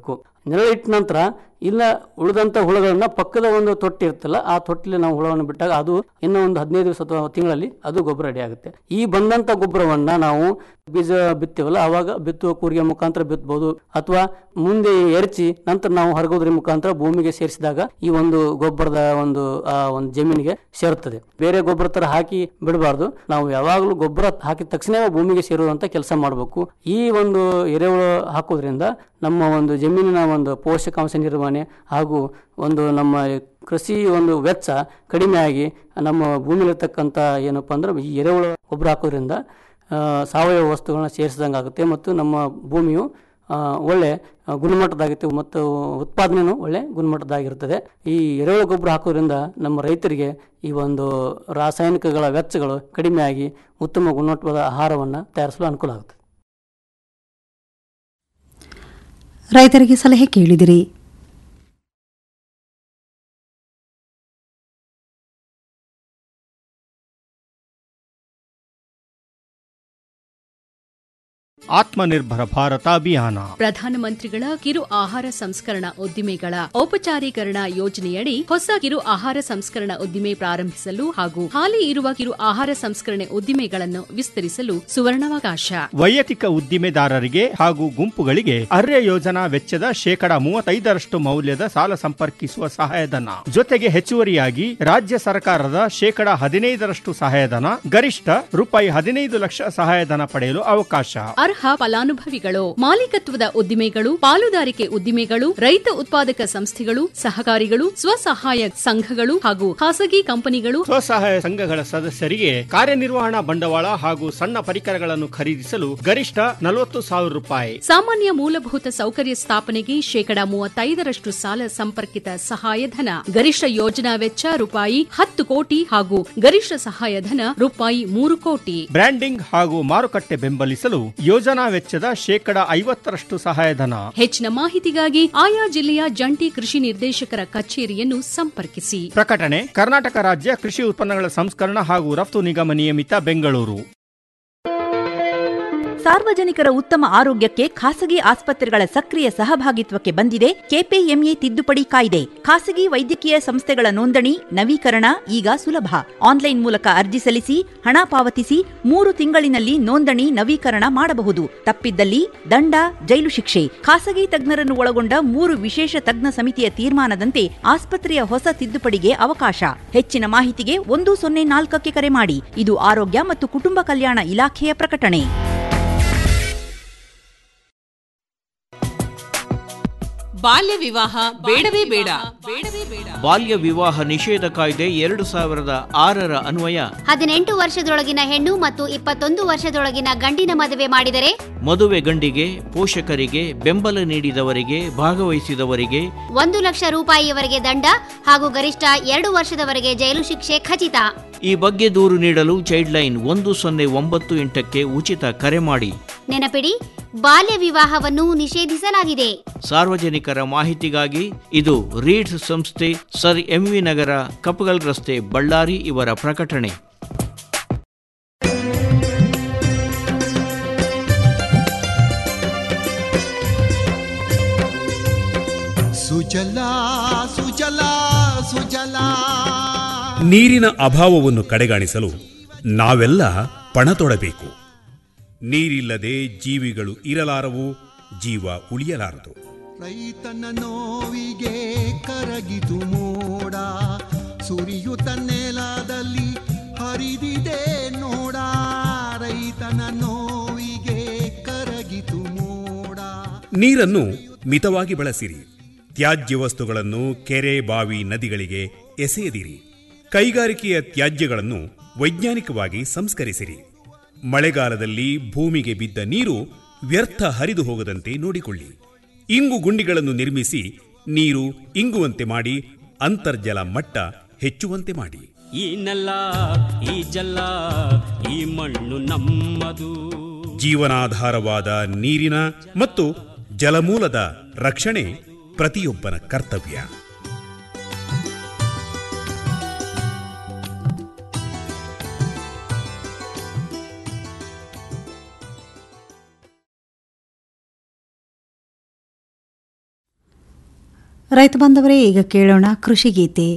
ನೆರಳಿಟ್ಟ ನಂತರ ಇಲ್ಲ ಉಳಿದಂಥ ಹುಳಗಳನ್ನ ಪಕ್ಕದ ಒಂದು ತೊಟ್ಟಿ ಇರ್ತಲ್ಲ ಆ ತೊಟ್ಟಿಲಿ ನಾವು ಹುಳವನ್ನು ಬಿಟ್ಟಾಗ ಅದು ಇನ್ನೂ ಒಂದು ಹದಿನೈದು ದಿವಸ ಅಥವಾ ತಿಂಗಳಲ್ಲಿ ಅದು ಗೊಬ್ಬರ ರೆಡಿ ಆಗುತ್ತೆ ಈ ಬಂದಂಥ ಗೊಬ್ಬರವನ್ನ ನಾವು ಬೀಜ ಬಿತ್ತೀವಲ್ಲ ಅವಾಗ ಬಿತ್ತುವ ಕೂರಿಗೆ ಮುಖಾಂತರ ಬಿತ್ತಬಹುದು ಅಥವಾ ಮುಂದೆ ಎರಚಿ ನಂತರ ನಾವು ಹರಗೋದ್ರ ಮುಖಾಂತರ ಭೂಮಿಗೆ ಸೇರಿಸಿದಾಗ ಈ ಒಂದು ಗೊಬ್ಬರದ ಒಂದು ಆ ಒಂದು ಜಮೀನಿಗೆ ಸೇರುತ್ತದೆ ಬೇರೆ ಗೊಬ್ಬರ ತರ ಹಾಕಿ ಬಿಡಬಾರ್ದು ನಾವು ಯಾವಾಗಲೂ ಗೊಬ್ಬರ ಹಾಕಿದ ತಕ್ಷಣ ಭೂಮಿಗೆ ಸೇರುವಂತ ಕೆಲಸ ಮಾಡಬೇಕು ಈ ಒಂದು ಎರೆಹುಳು ಹಾಕೋದ್ರಿಂದ ನಮ್ಮ ಒಂದು ಜಮೀನಿನ ಒಂದು ಪೋಷಕಾಂಶ ನಿರ್ವಹಣೆ ಹಾಗೂ ಒಂದು ನಮ್ಮ ಕೃಷಿ ಒಂದು ವೆಚ್ಚ ಕಡಿಮೆ ಆಗಿ ನಮ್ಮ ಭೂಮಿಲಿರ್ತಕ್ಕಂಥ ಏನಪ್ಪ ಅಂದ್ರೆ ಈ ಎರೆಹುಳು ಗೊಬ್ಬರ ಹಾಕೋದ್ರಿಂದ ಆ, ಸಾವಯವ ವಸ್ತುಗಳನ್ನ ಸೇರಿಸಿದಂಗೆ ಆಗುತ್ತೆ ಮತ್ತು ನಮ್ಮ ಭೂಮಿಯು ಆ, ಒಳ್ಳೆ ಆ, ಗುಣಮಟ್ಟದಾಗಿತ್ತು ಮತ್ತು ಉತ್ಪಾದನೆಯೂ ಒಳ್ಳೆ ಗುಣಮಟ್ಟದಾಗಿರ್ತದೆ ಈ ಎರೆಹುಳು ಗೊಬ್ಬರ ಹಾಕೋದ್ರಿಂದ ನಮ್ಮ ರೈತರಿಗೆ ಈ ಒಂದು ರಾಸಾಯನಿಕಗಳ ವೆಚ್ಚಗಳು ಕಡಿಮೆಯಾಗಿ ಉತ್ತಮ ಗುಣಮಟ್ಟದ ಆಹಾರವನ್ನು ತಯಾರಿಸಲು ಅನುಕೂಲ ಆಗುತ್ತೆ ರೈತರಿಗೆ ಸಲಹೆ ಕೇಳಿದಿರಿ ಆತ್ಮನಿರ್ಭರ ಭಾರತ ಅಭಿಯಾನ ಪ್ರಧಾನಮಂತ್ರಿಗಳ ಕಿರು ಆಹಾರ ಸಂಸ್ಕರಣಾ ಉದ್ದಿಮೆಗಳ ಔಪಚಾರೀಕರಣ ಯೋಜನೆಯಡಿ ಹೊಸ ಕಿರು ಆಹಾರ ಸಂಸ್ಕರಣಾ ಉದ್ದಿಮೆ ಪ್ರಾರಂಭಿಸಲು ಹಾಗೂ ಹಾಲಿ ಇರುವ ಕಿರು ಆಹಾರ ಸಂಸ್ಕರಣೆ ಉದ್ದಿಮೆಗಳನ್ನು ವಿಸ್ತರಿಸಲು ಸುವರ್ಣಾವಕಾಶ ವೈಯಕ್ತಿಕ ಉದ್ದಿಮೆದಾರರಿಗೆ ಹಾಗೂ ಗುಂಪುಗಳಿಗೆ ಅರ್ಯ ಯೋಜನಾ ವೆಚ್ಚದ ಶೇಕಡ ಮೂವತ್ತೈದರಷ್ಟು ಮೌಲ್ಯದ ಸಾಲ ಸಂಪರ್ಕಿಸುವ ಸಹಾಯಧನ ಜೊತೆಗೆ ಹೆಚ್ಚುವರಿಯಾಗಿ ರಾಜ್ಯ ಸರ್ಕಾರದ ಶೇಕಡ ಹದಿನೈದರಷ್ಟು ಸಹಾಯಧನ ಗರಿಷ್ಠ ರೂಪಾಯಿ ಹದಿನೈದು ಲಕ್ಷ ಸಹಾಯಧನ ಪಡೆಯಲು ಅವಕಾಶ ಅರ್ಹ ಫಲಾನುಭವಿಗಳು ಮಾಲೀಕತ್ವದ ಉದ್ದಿಮೆಗಳು ಪಾಲುದಾರಿಕೆ ಉದ್ದಿಮೆಗಳು ರೈತ ಉತ್ಪಾದಕ ಸಂಸ್ಥೆಗಳು ಸಹಕಾರಿಗಳು ಸ್ವಸಹಾಯ ಸಂಘಗಳು ಹಾಗೂ ಖಾಸಗಿ ಕಂಪನಿಗಳು ಸ್ವಸಹಾಯ ಸಂಘಗಳ ಸದಸ್ಯರಿಗೆ ಕಾರ್ಯನಿರ್ವಹಣಾ ಬಂಡವಾಳ ಹಾಗೂ ಸಣ್ಣ ಪರಿಕರಗಳನ್ನು ಖರೀದಿಸಲು ಗರಿಷ್ಠ ನಲವತ್ತು ಸಾವಿರ ರೂಪಾಯಿ ಸಾಮಾನ್ಯ ಮೂಲಭೂತ ಸೌಕರ್ಯ ಸ್ಥಾಪನೆಗೆ ಶೇಕಡ ಮೂವತ್ತೈದರಷ್ಟು ಸಾಲ ಸಂಪರ್ಕಿತ ಸಹಾಯಧನ ಗರಿಷ್ಠ ಯೋಜನಾ ವೆಚ್ಚ ರೂಪಾಯಿ ಹತ್ತು ಕೋಟಿ ಹಾಗೂ ಗರಿಷ್ಠ ಸಹಾಯಧನ ರೂಪಾಯಿ ಮೂರು ಕೋಟಿ ಬ್ರ್ಯಾಂಡಿಂಗ್ ಹಾಗೂ ಮಾರುಕಟ್ಟೆ ಬೆಂಬಲಿಸಲು ಯೋಜನಾ ವೆಚ್ಚದ ಶೇಕಡ ಐವತ್ತರಷ್ಟು ಸಹಾಯಧನ ಹೆಚ್ಚಿನ ಮಾಹಿತಿಗಾಗಿ ಆಯಾ ಜಿಲ್ಲೆಯ ಜಂಟಿ ಕೃಷಿ ನಿರ್ದೇಶಕರ ಕಚೇರಿಯನ್ನು ಸಂಪರ್ಕಿಸಿ ಪ್ರಕಟಣೆ ಕರ್ನಾಟಕ ರಾಜ್ಯ ಕೃಷಿ ಉತ್ಪನ್ನಗಳ ಸಂಸ್ಕರಣ ಹಾಗೂ ರಫ್ತು ನಿಗಮ ನಿಯಮಿತ ಬೆಂಗಳೂರು ಸಾರ್ವಜನಿಕರ ಉತ್ತಮ ಆರೋಗ್ಯಕ್ಕೆ ಖಾಸಗಿ ಆಸ್ಪತ್ರೆಗಳ ಸಕ್ರಿಯ ಸಹಭಾಗಿತ್ವಕ್ಕೆ ಬಂದಿದೆ ಕೆಪಿಎಂಇ ತಿದ್ದುಪಡಿ ಕಾಯ್ದೆ ಖಾಸಗಿ ವೈದ್ಯಕೀಯ ಸಂಸ್ಥೆಗಳ ನೋಂದಣಿ ನವೀಕರಣ ಈಗ ಸುಲಭ ಆನ್ಲೈನ್ ಮೂಲಕ ಅರ್ಜಿ ಸಲ್ಲಿಸಿ ಹಣ ಪಾವತಿಸಿ ಮೂರು ತಿಂಗಳಿನಲ್ಲಿ ನೋಂದಣಿ ನವೀಕರಣ ಮಾಡಬಹುದು ತಪ್ಪಿದ್ದಲ್ಲಿ ದಂಡ ಜೈಲು ಶಿಕ್ಷೆ ಖಾಸಗಿ ತಜ್ಞರನ್ನು ಒಳಗೊಂಡ ಮೂರು ವಿಶೇಷ ತಜ್ಞ ಸಮಿತಿಯ ತೀರ್ಮಾನದಂತೆ ಆಸ್ಪತ್ರೆಯ ಹೊಸ ತಿದ್ದುಪಡಿಗೆ ಅವಕಾಶ ಹೆಚ್ಚಿನ ಮಾಹಿತಿಗೆ ಒಂದು ಸೊನ್ನೆ ನಾಲ್ಕಕ್ಕೆ ಕರೆ ಮಾಡಿ ಇದು ಆರೋಗ್ಯ ಮತ್ತು ಕುಟುಂಬ ಕಲ್ಯಾಣ ಇಲಾಖೆಯ ಪ್ರಕಟಣೆ ಬಾಲ್ಯ ವಿವಾಹ ಬೇಡವೇ ಬೇಡ ಬೇಡವೇ ಬೇಡ ಬಾಲ್ಯ ವಿವಾಹ ನಿಷೇಧ ಕಾಯ್ದೆ ಎರಡು ಸಾವಿರದ ಆರರ ಅನ್ವಯ ಹದಿನೆಂಟು ವರ್ಷದೊಳಗಿನ ಹೆಣ್ಣು ಮತ್ತು ಇಪ್ಪತ್ತೊಂದು ವರ್ಷದೊಳಗಿನ ಗಂಡಿನ ಮದುವೆ ಮಾಡಿದರೆ ಮದುವೆ ಗಂಡಿಗೆ ಪೋಷಕರಿಗೆ ಬೆಂಬಲ ನೀಡಿದವರಿಗೆ ಭಾಗವಹಿಸಿದವರಿಗೆ ಒಂದು ಲಕ್ಷ ರೂಪಾಯಿಯವರೆಗೆ ದಂಡ ಹಾಗೂ ಗರಿಷ್ಠ ಎರಡು ವರ್ಷದವರೆಗೆ ಜೈಲು ಶಿಕ್ಷೆ ಖಚಿತ ಈ ಬಗ್ಗೆ ದೂರು ನೀಡಲು ಚೈಲ್ಡ್ ಲೈನ್ ಒಂದು ಸೊನ್ನೆ ಒಂಬತ್ತು ಎಂಟಕ್ಕೆ ಉಚಿತ ಕರೆ ಮಾಡಿ ನೆನಪಿಡಿ ಬಾಲ್ಯ ವಿವಾಹವನ್ನು ನಿಷೇಧಿಸಲಾಗಿದೆ ಸಾರ್ವಜನಿಕರ ಮಾಹಿತಿಗಾಗಿ ಇದು ರೀಡ್ಸ್ ಸಂಸ್ಥೆ ಸರ್ ಎಂವಿ ನಗರ ಕಪಗಲ್ ರಸ್ತೆ ಬಳ್ಳಾರಿ ಇವರ ಪ್ರಕಟಣೆ ಸುಜಲಾ ಸುಜಲಾ ಸುಜಲಾ ನೀರಿನ ಅಭಾವವನ್ನು ಕಡೆಗಾಣಿಸಲು ನಾವೆಲ್ಲ ಪಣ ತೊಡಬೇಕು ನೀರಿಲ್ಲದೆ ಜೀವಿಗಳು ಇರಲಾರವು ಜೀವ ಉಳಿಯಲಾರದು ರೈತನ ನೋವಿಗೆ ಕರಗಿತು ಮೋಡ ಸುರಿಯುತ್ತ ನೆಲದಲ್ಲಿ ಹರಿದಿದೆ ನೋಡ ರೈತನ ನೋವಿಗೆ ಕರಗಿತು ಮೋಡ ನೀರನ್ನು ಮಿತವಾಗಿ ಬಳಸಿರಿ ತ್ಯಾಜ್ಯ ವಸ್ತುಗಳನ್ನು ಕೆರೆ ಬಾವಿ ನದಿಗಳಿಗೆ ಎಸೆಯದಿರಿ ಕೈಗಾರಿಕೆಯ ತ್ಯಾಜ್ಯಗಳನ್ನು ವೈಜ್ಞಾನಿಕವಾಗಿ ಸಂಸ್ಕರಿಸಿರಿ ಮಳೆಗಾಲದಲ್ಲಿ ಭೂಮಿಗೆ ಬಿದ್ದ ನೀರು ವ್ಯರ್ಥ ಹರಿದು ಹೋಗದಂತೆ ನೋಡಿಕೊಳ್ಳಿ ಇಂಗು ಗುಂಡಿಗಳನ್ನು ನಿರ್ಮಿಸಿ ನೀರು ಇಂಗುವಂತೆ ಮಾಡಿ ಅಂತರ್ಜಲ ಮಟ್ಟ ಹೆಚ್ಚುವಂತೆ ಮಾಡಿ ಈ ನೆಲ ಈ ಜಲ ಈ ಮಣ್ಣು ನಮ್ಮದು ಜೀವನಾಧಾರವಾದ ನೀರಿನ ಮತ್ತು ಜಲಮೂಲದ ರಕ್ಷಣೆ ಪ್ರತಿಯೊಬ್ಬನ ಕರ್ತವ್ಯ ರೈತ ಬಾಂಧವರೇ ಈಗ ಕೇಳೋಣ ಕೃಷಿ ಗೀತೆ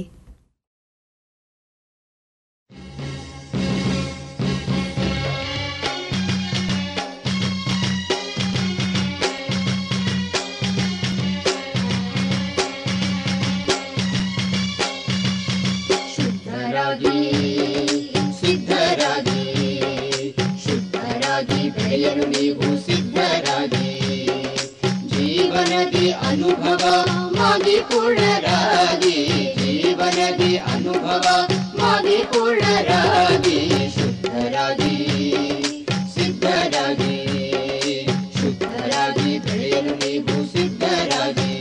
ಶುದ್ಧರಾಗಿ ಸಿದ್ಧರಾಗಿ ಶುದ್ಧರಾಗಿ ಬೆಳೆಯಲು ನೀವು ಸಿದ್ಧರಾಗಿ ಜೀವನದಿ ಅನುಭವ ಮಾಗಿ ಪೂರ್ಣರಾಗಿ ಜೀವನದಿ ಅನುಭವ ಮಾಗಿ ಪೂರ್ಣರಾಗಿ ಶುದ್ಧರಾಗಿ ಸಿದ್ಧರಾಗಿ ಶುದ್ಧರಾಗಿ ಬೆಳೆಯಲು ನೀವು ಸಿದ್ಧರಾಗಿ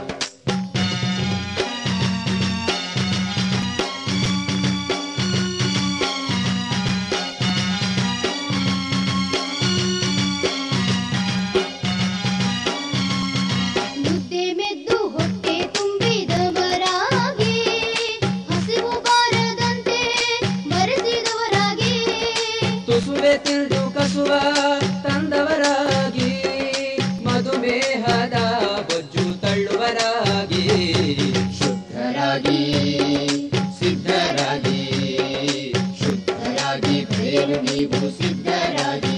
ಮುದ್ದೆ ಮೆದ್ದು ಹೊಟ್ಟೆ ತುಂಬಿದವರಾಗಿ ಹಸಿವು ಬಾರದಂತೆ ಬರೆಸಿದವರಾಗಿ ತುಸುವೆ ತಿಳಿದು ಕಸುವ ತಂದವರಾಗಿ ಮಧುಮೇಹದ ಬೊಜ್ಜು ತಳ್ಳುವರಾಗಿ ಶುದ್ಧರಾಗಿ ಸಿದ್ಧರಾಗಿ ಶುದ್ಧರಾಗಿ ಬೆಳೆಯಲು ನೀವು ಸಿದ್ಧರಾಗಿ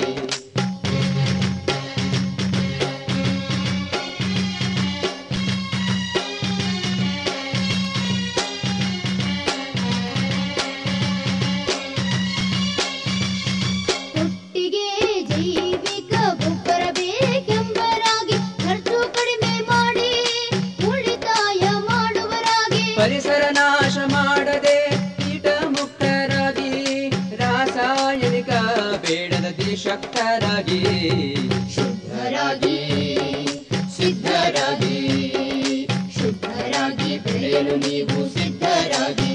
ಒಟ್ಟಿಗೆ ಜೈವಿಕ ಗೊಬ್ಬರ ಬೇಕೆಂಬರಾಗಿ ಖರ್ಚು ಕಡಿಮೆ ಮಾಡಿ ಉಳಿತಾಯ ಮಾಡುವರಾಗಿ ಪರಿಸರ ನಾಶ ಮಾಡದೆ ಕೀಟ ಮುಕ್ತರಾಗಿ ರಾಸಾಯನಿಕ ಬೇಡದ ಶಕ್ತರಾಗಿ ಶುದ್ಧರಾಗಿ ಸಿದ್ಧರಾಗಿ ಶುದ್ಧರಾಗಿ ಬೆಳೆಯಲು ನೀವು ಸಿದ್ಧರಾಗಿ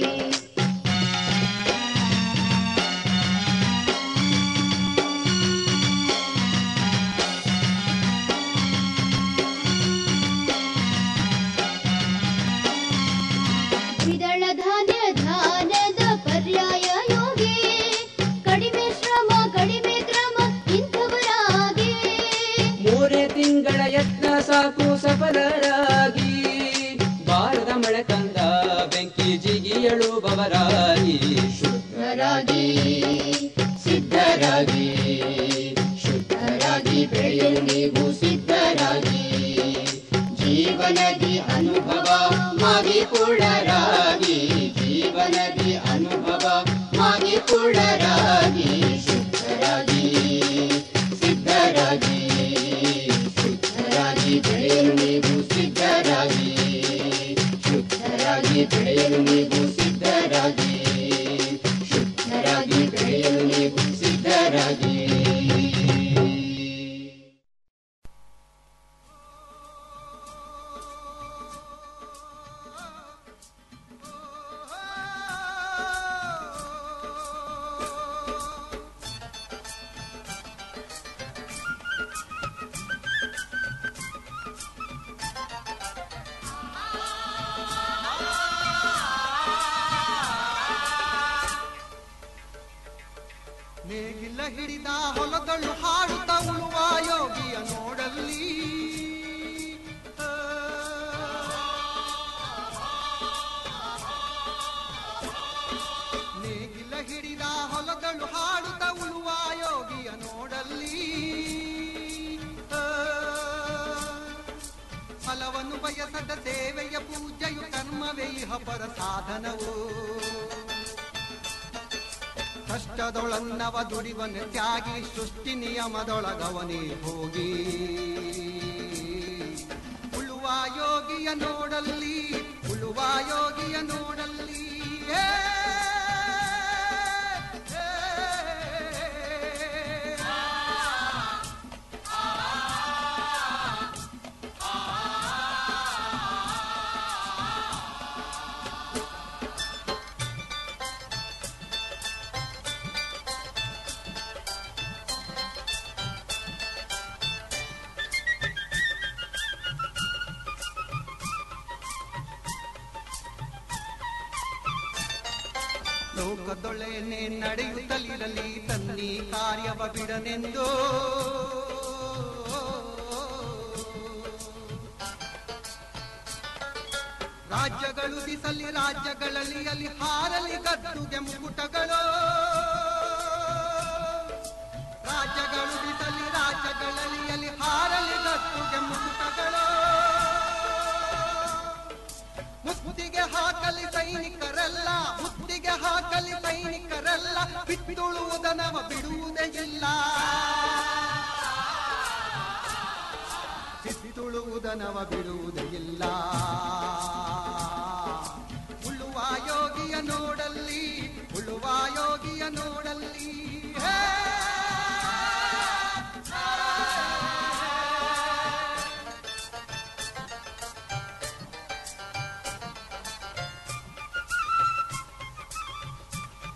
ದ್ವಿದಳ ಧಾನ್ಯ ಧಾನ್ಯದ ಪರ್ಯಾಯ ಯೋಗಿ ಕಡಿಮೆ ಶ್ರಮ ಕಡಿಮೆ ಕ್ರಮ ಇಂಥವರಾಗಿ ಮೂರೇ ತಿಂಗಳ ಯತ್ನ ಸಾಕು ಸಫಲರಾಗಿ ಬಾರದ ಮಳೆ ತಂದ ಬೆಂಕಿ ಜಿಗಿಯಳುವವರಾಗಿ ಶುದ್ಧರಾಗಿ ಸಿದ್ಧರಾಗಿ ಶುದ್ಧರಾಗಿ ಬೆಳೆಯಲು ನೀವು ಸಿದ್ಧರಾಗಿ ಜೀವನದಿ ಅನುಭವ ಮಾಗಿ ಪೂರ್ಣರಾಗಿ ಜೀವನದಿ ಅನುಭವ ಮಾಗಿ ಪೂರ್ಣರಾಗಿ ಶುದ್ಧರಾಗಿ ಸಿದ್ಧರಾಗಿ ಶುದ್ಧರಾಗಿ ಬೆಳೆಯಲು ನೀವು ಸಿದ್ಧರಾಗಿ ಶುದ್ಧರಾಗಿ ಬೆಳೆಯಲು ನೀವು ಸಿದ್ಧರಾಗಿ ಶುದ್ಧರಾಗಿ ಬೆಳೆಯಲು ನೀವು ಸಿದ್ಧರಾಗಿ ನೇಗಿಲ ಹಿಡಿದ ಹೊಲದಳು ಹಾಡುತ್ತ ಉಳುವ ಯೋಗಿಯ ನೋಡಲ್ಲಿ ನೇಗಿಲ ಹಿಡಿದ ಹೊಲದಳು ಹಾಡುತ್ತ ಉಳುವ ಯೋಗಿಯ ನೋಡಲ್ಲಿ ಫಲವನ್ನು ಬಯಸದ ಸೇವೆಯ ಪೂಜೆಯು ಕರ್ಮವೇ ಇಹ ಪರ ಸಾಧನವು ಕಷ್ಟದೊಳನ್ನವ ದುಡಿವನ ತ್ಯಾಗಿ ಸೃಷ್ಟಿ ನಿಯಮದೊಳಗವನೇ ಹೋಗಿ ಉಳುವ ಯೋಗಿಯ ನೋಡಲ್ಲಿ ಉಳುವ ಯೋಗಿಯ ನೋಡಲ್ಲಿ ಏ, ಏ, ಲೋಕದೊಳೆನೆ ನಡೆಯುತ್ತಲಿರಲಿ ತನ್ನಿ ಕಾರ್ಯವ ಬಿಡನೆಂದು ರಾಜ್ಯಗಳು ದಿಸಲಿ ರಾಜ್ಯಗಳಲ್ಲಿ ಅಲ್ಲಿ ಹಾರಲಿ ಗದ್ದುಗೆ ಮುಕುಟಗಳು ರಾಜ್ಯಗಳು ದಿಸಲಿ ರಾಜ್ಯಗಳಲ್ಲಿ ಅಲ್ಲಿ ಹಾರಲಿ ಗದ್ದುಗೆ ಮುಕುಟಗಳು ಮುತ್ತಿಗೆ ಹಾಕಲಿ ಸೈನಿಕರೆಲ್ಲ ಮುತ್ತಿಗೆ ಹಾಕಲಿ ಸೈನಿಕರೆಲ್ಲ ಬಿತ್ತುಳುವುದನವ ಬಿಡುವುದೇ ಇಲ್ಲ ಬಿತ್ತುಳುವುದನವ ಬಿಡುವುದೇ ಇಲ್ಲ ಉಳುವ ಯೋಗಿಯ ನೋಡಲ್ಲಿ ಉಳುವ ಯೋಗಿಯ ನೋಡಲ್ಲಿ ಹೇ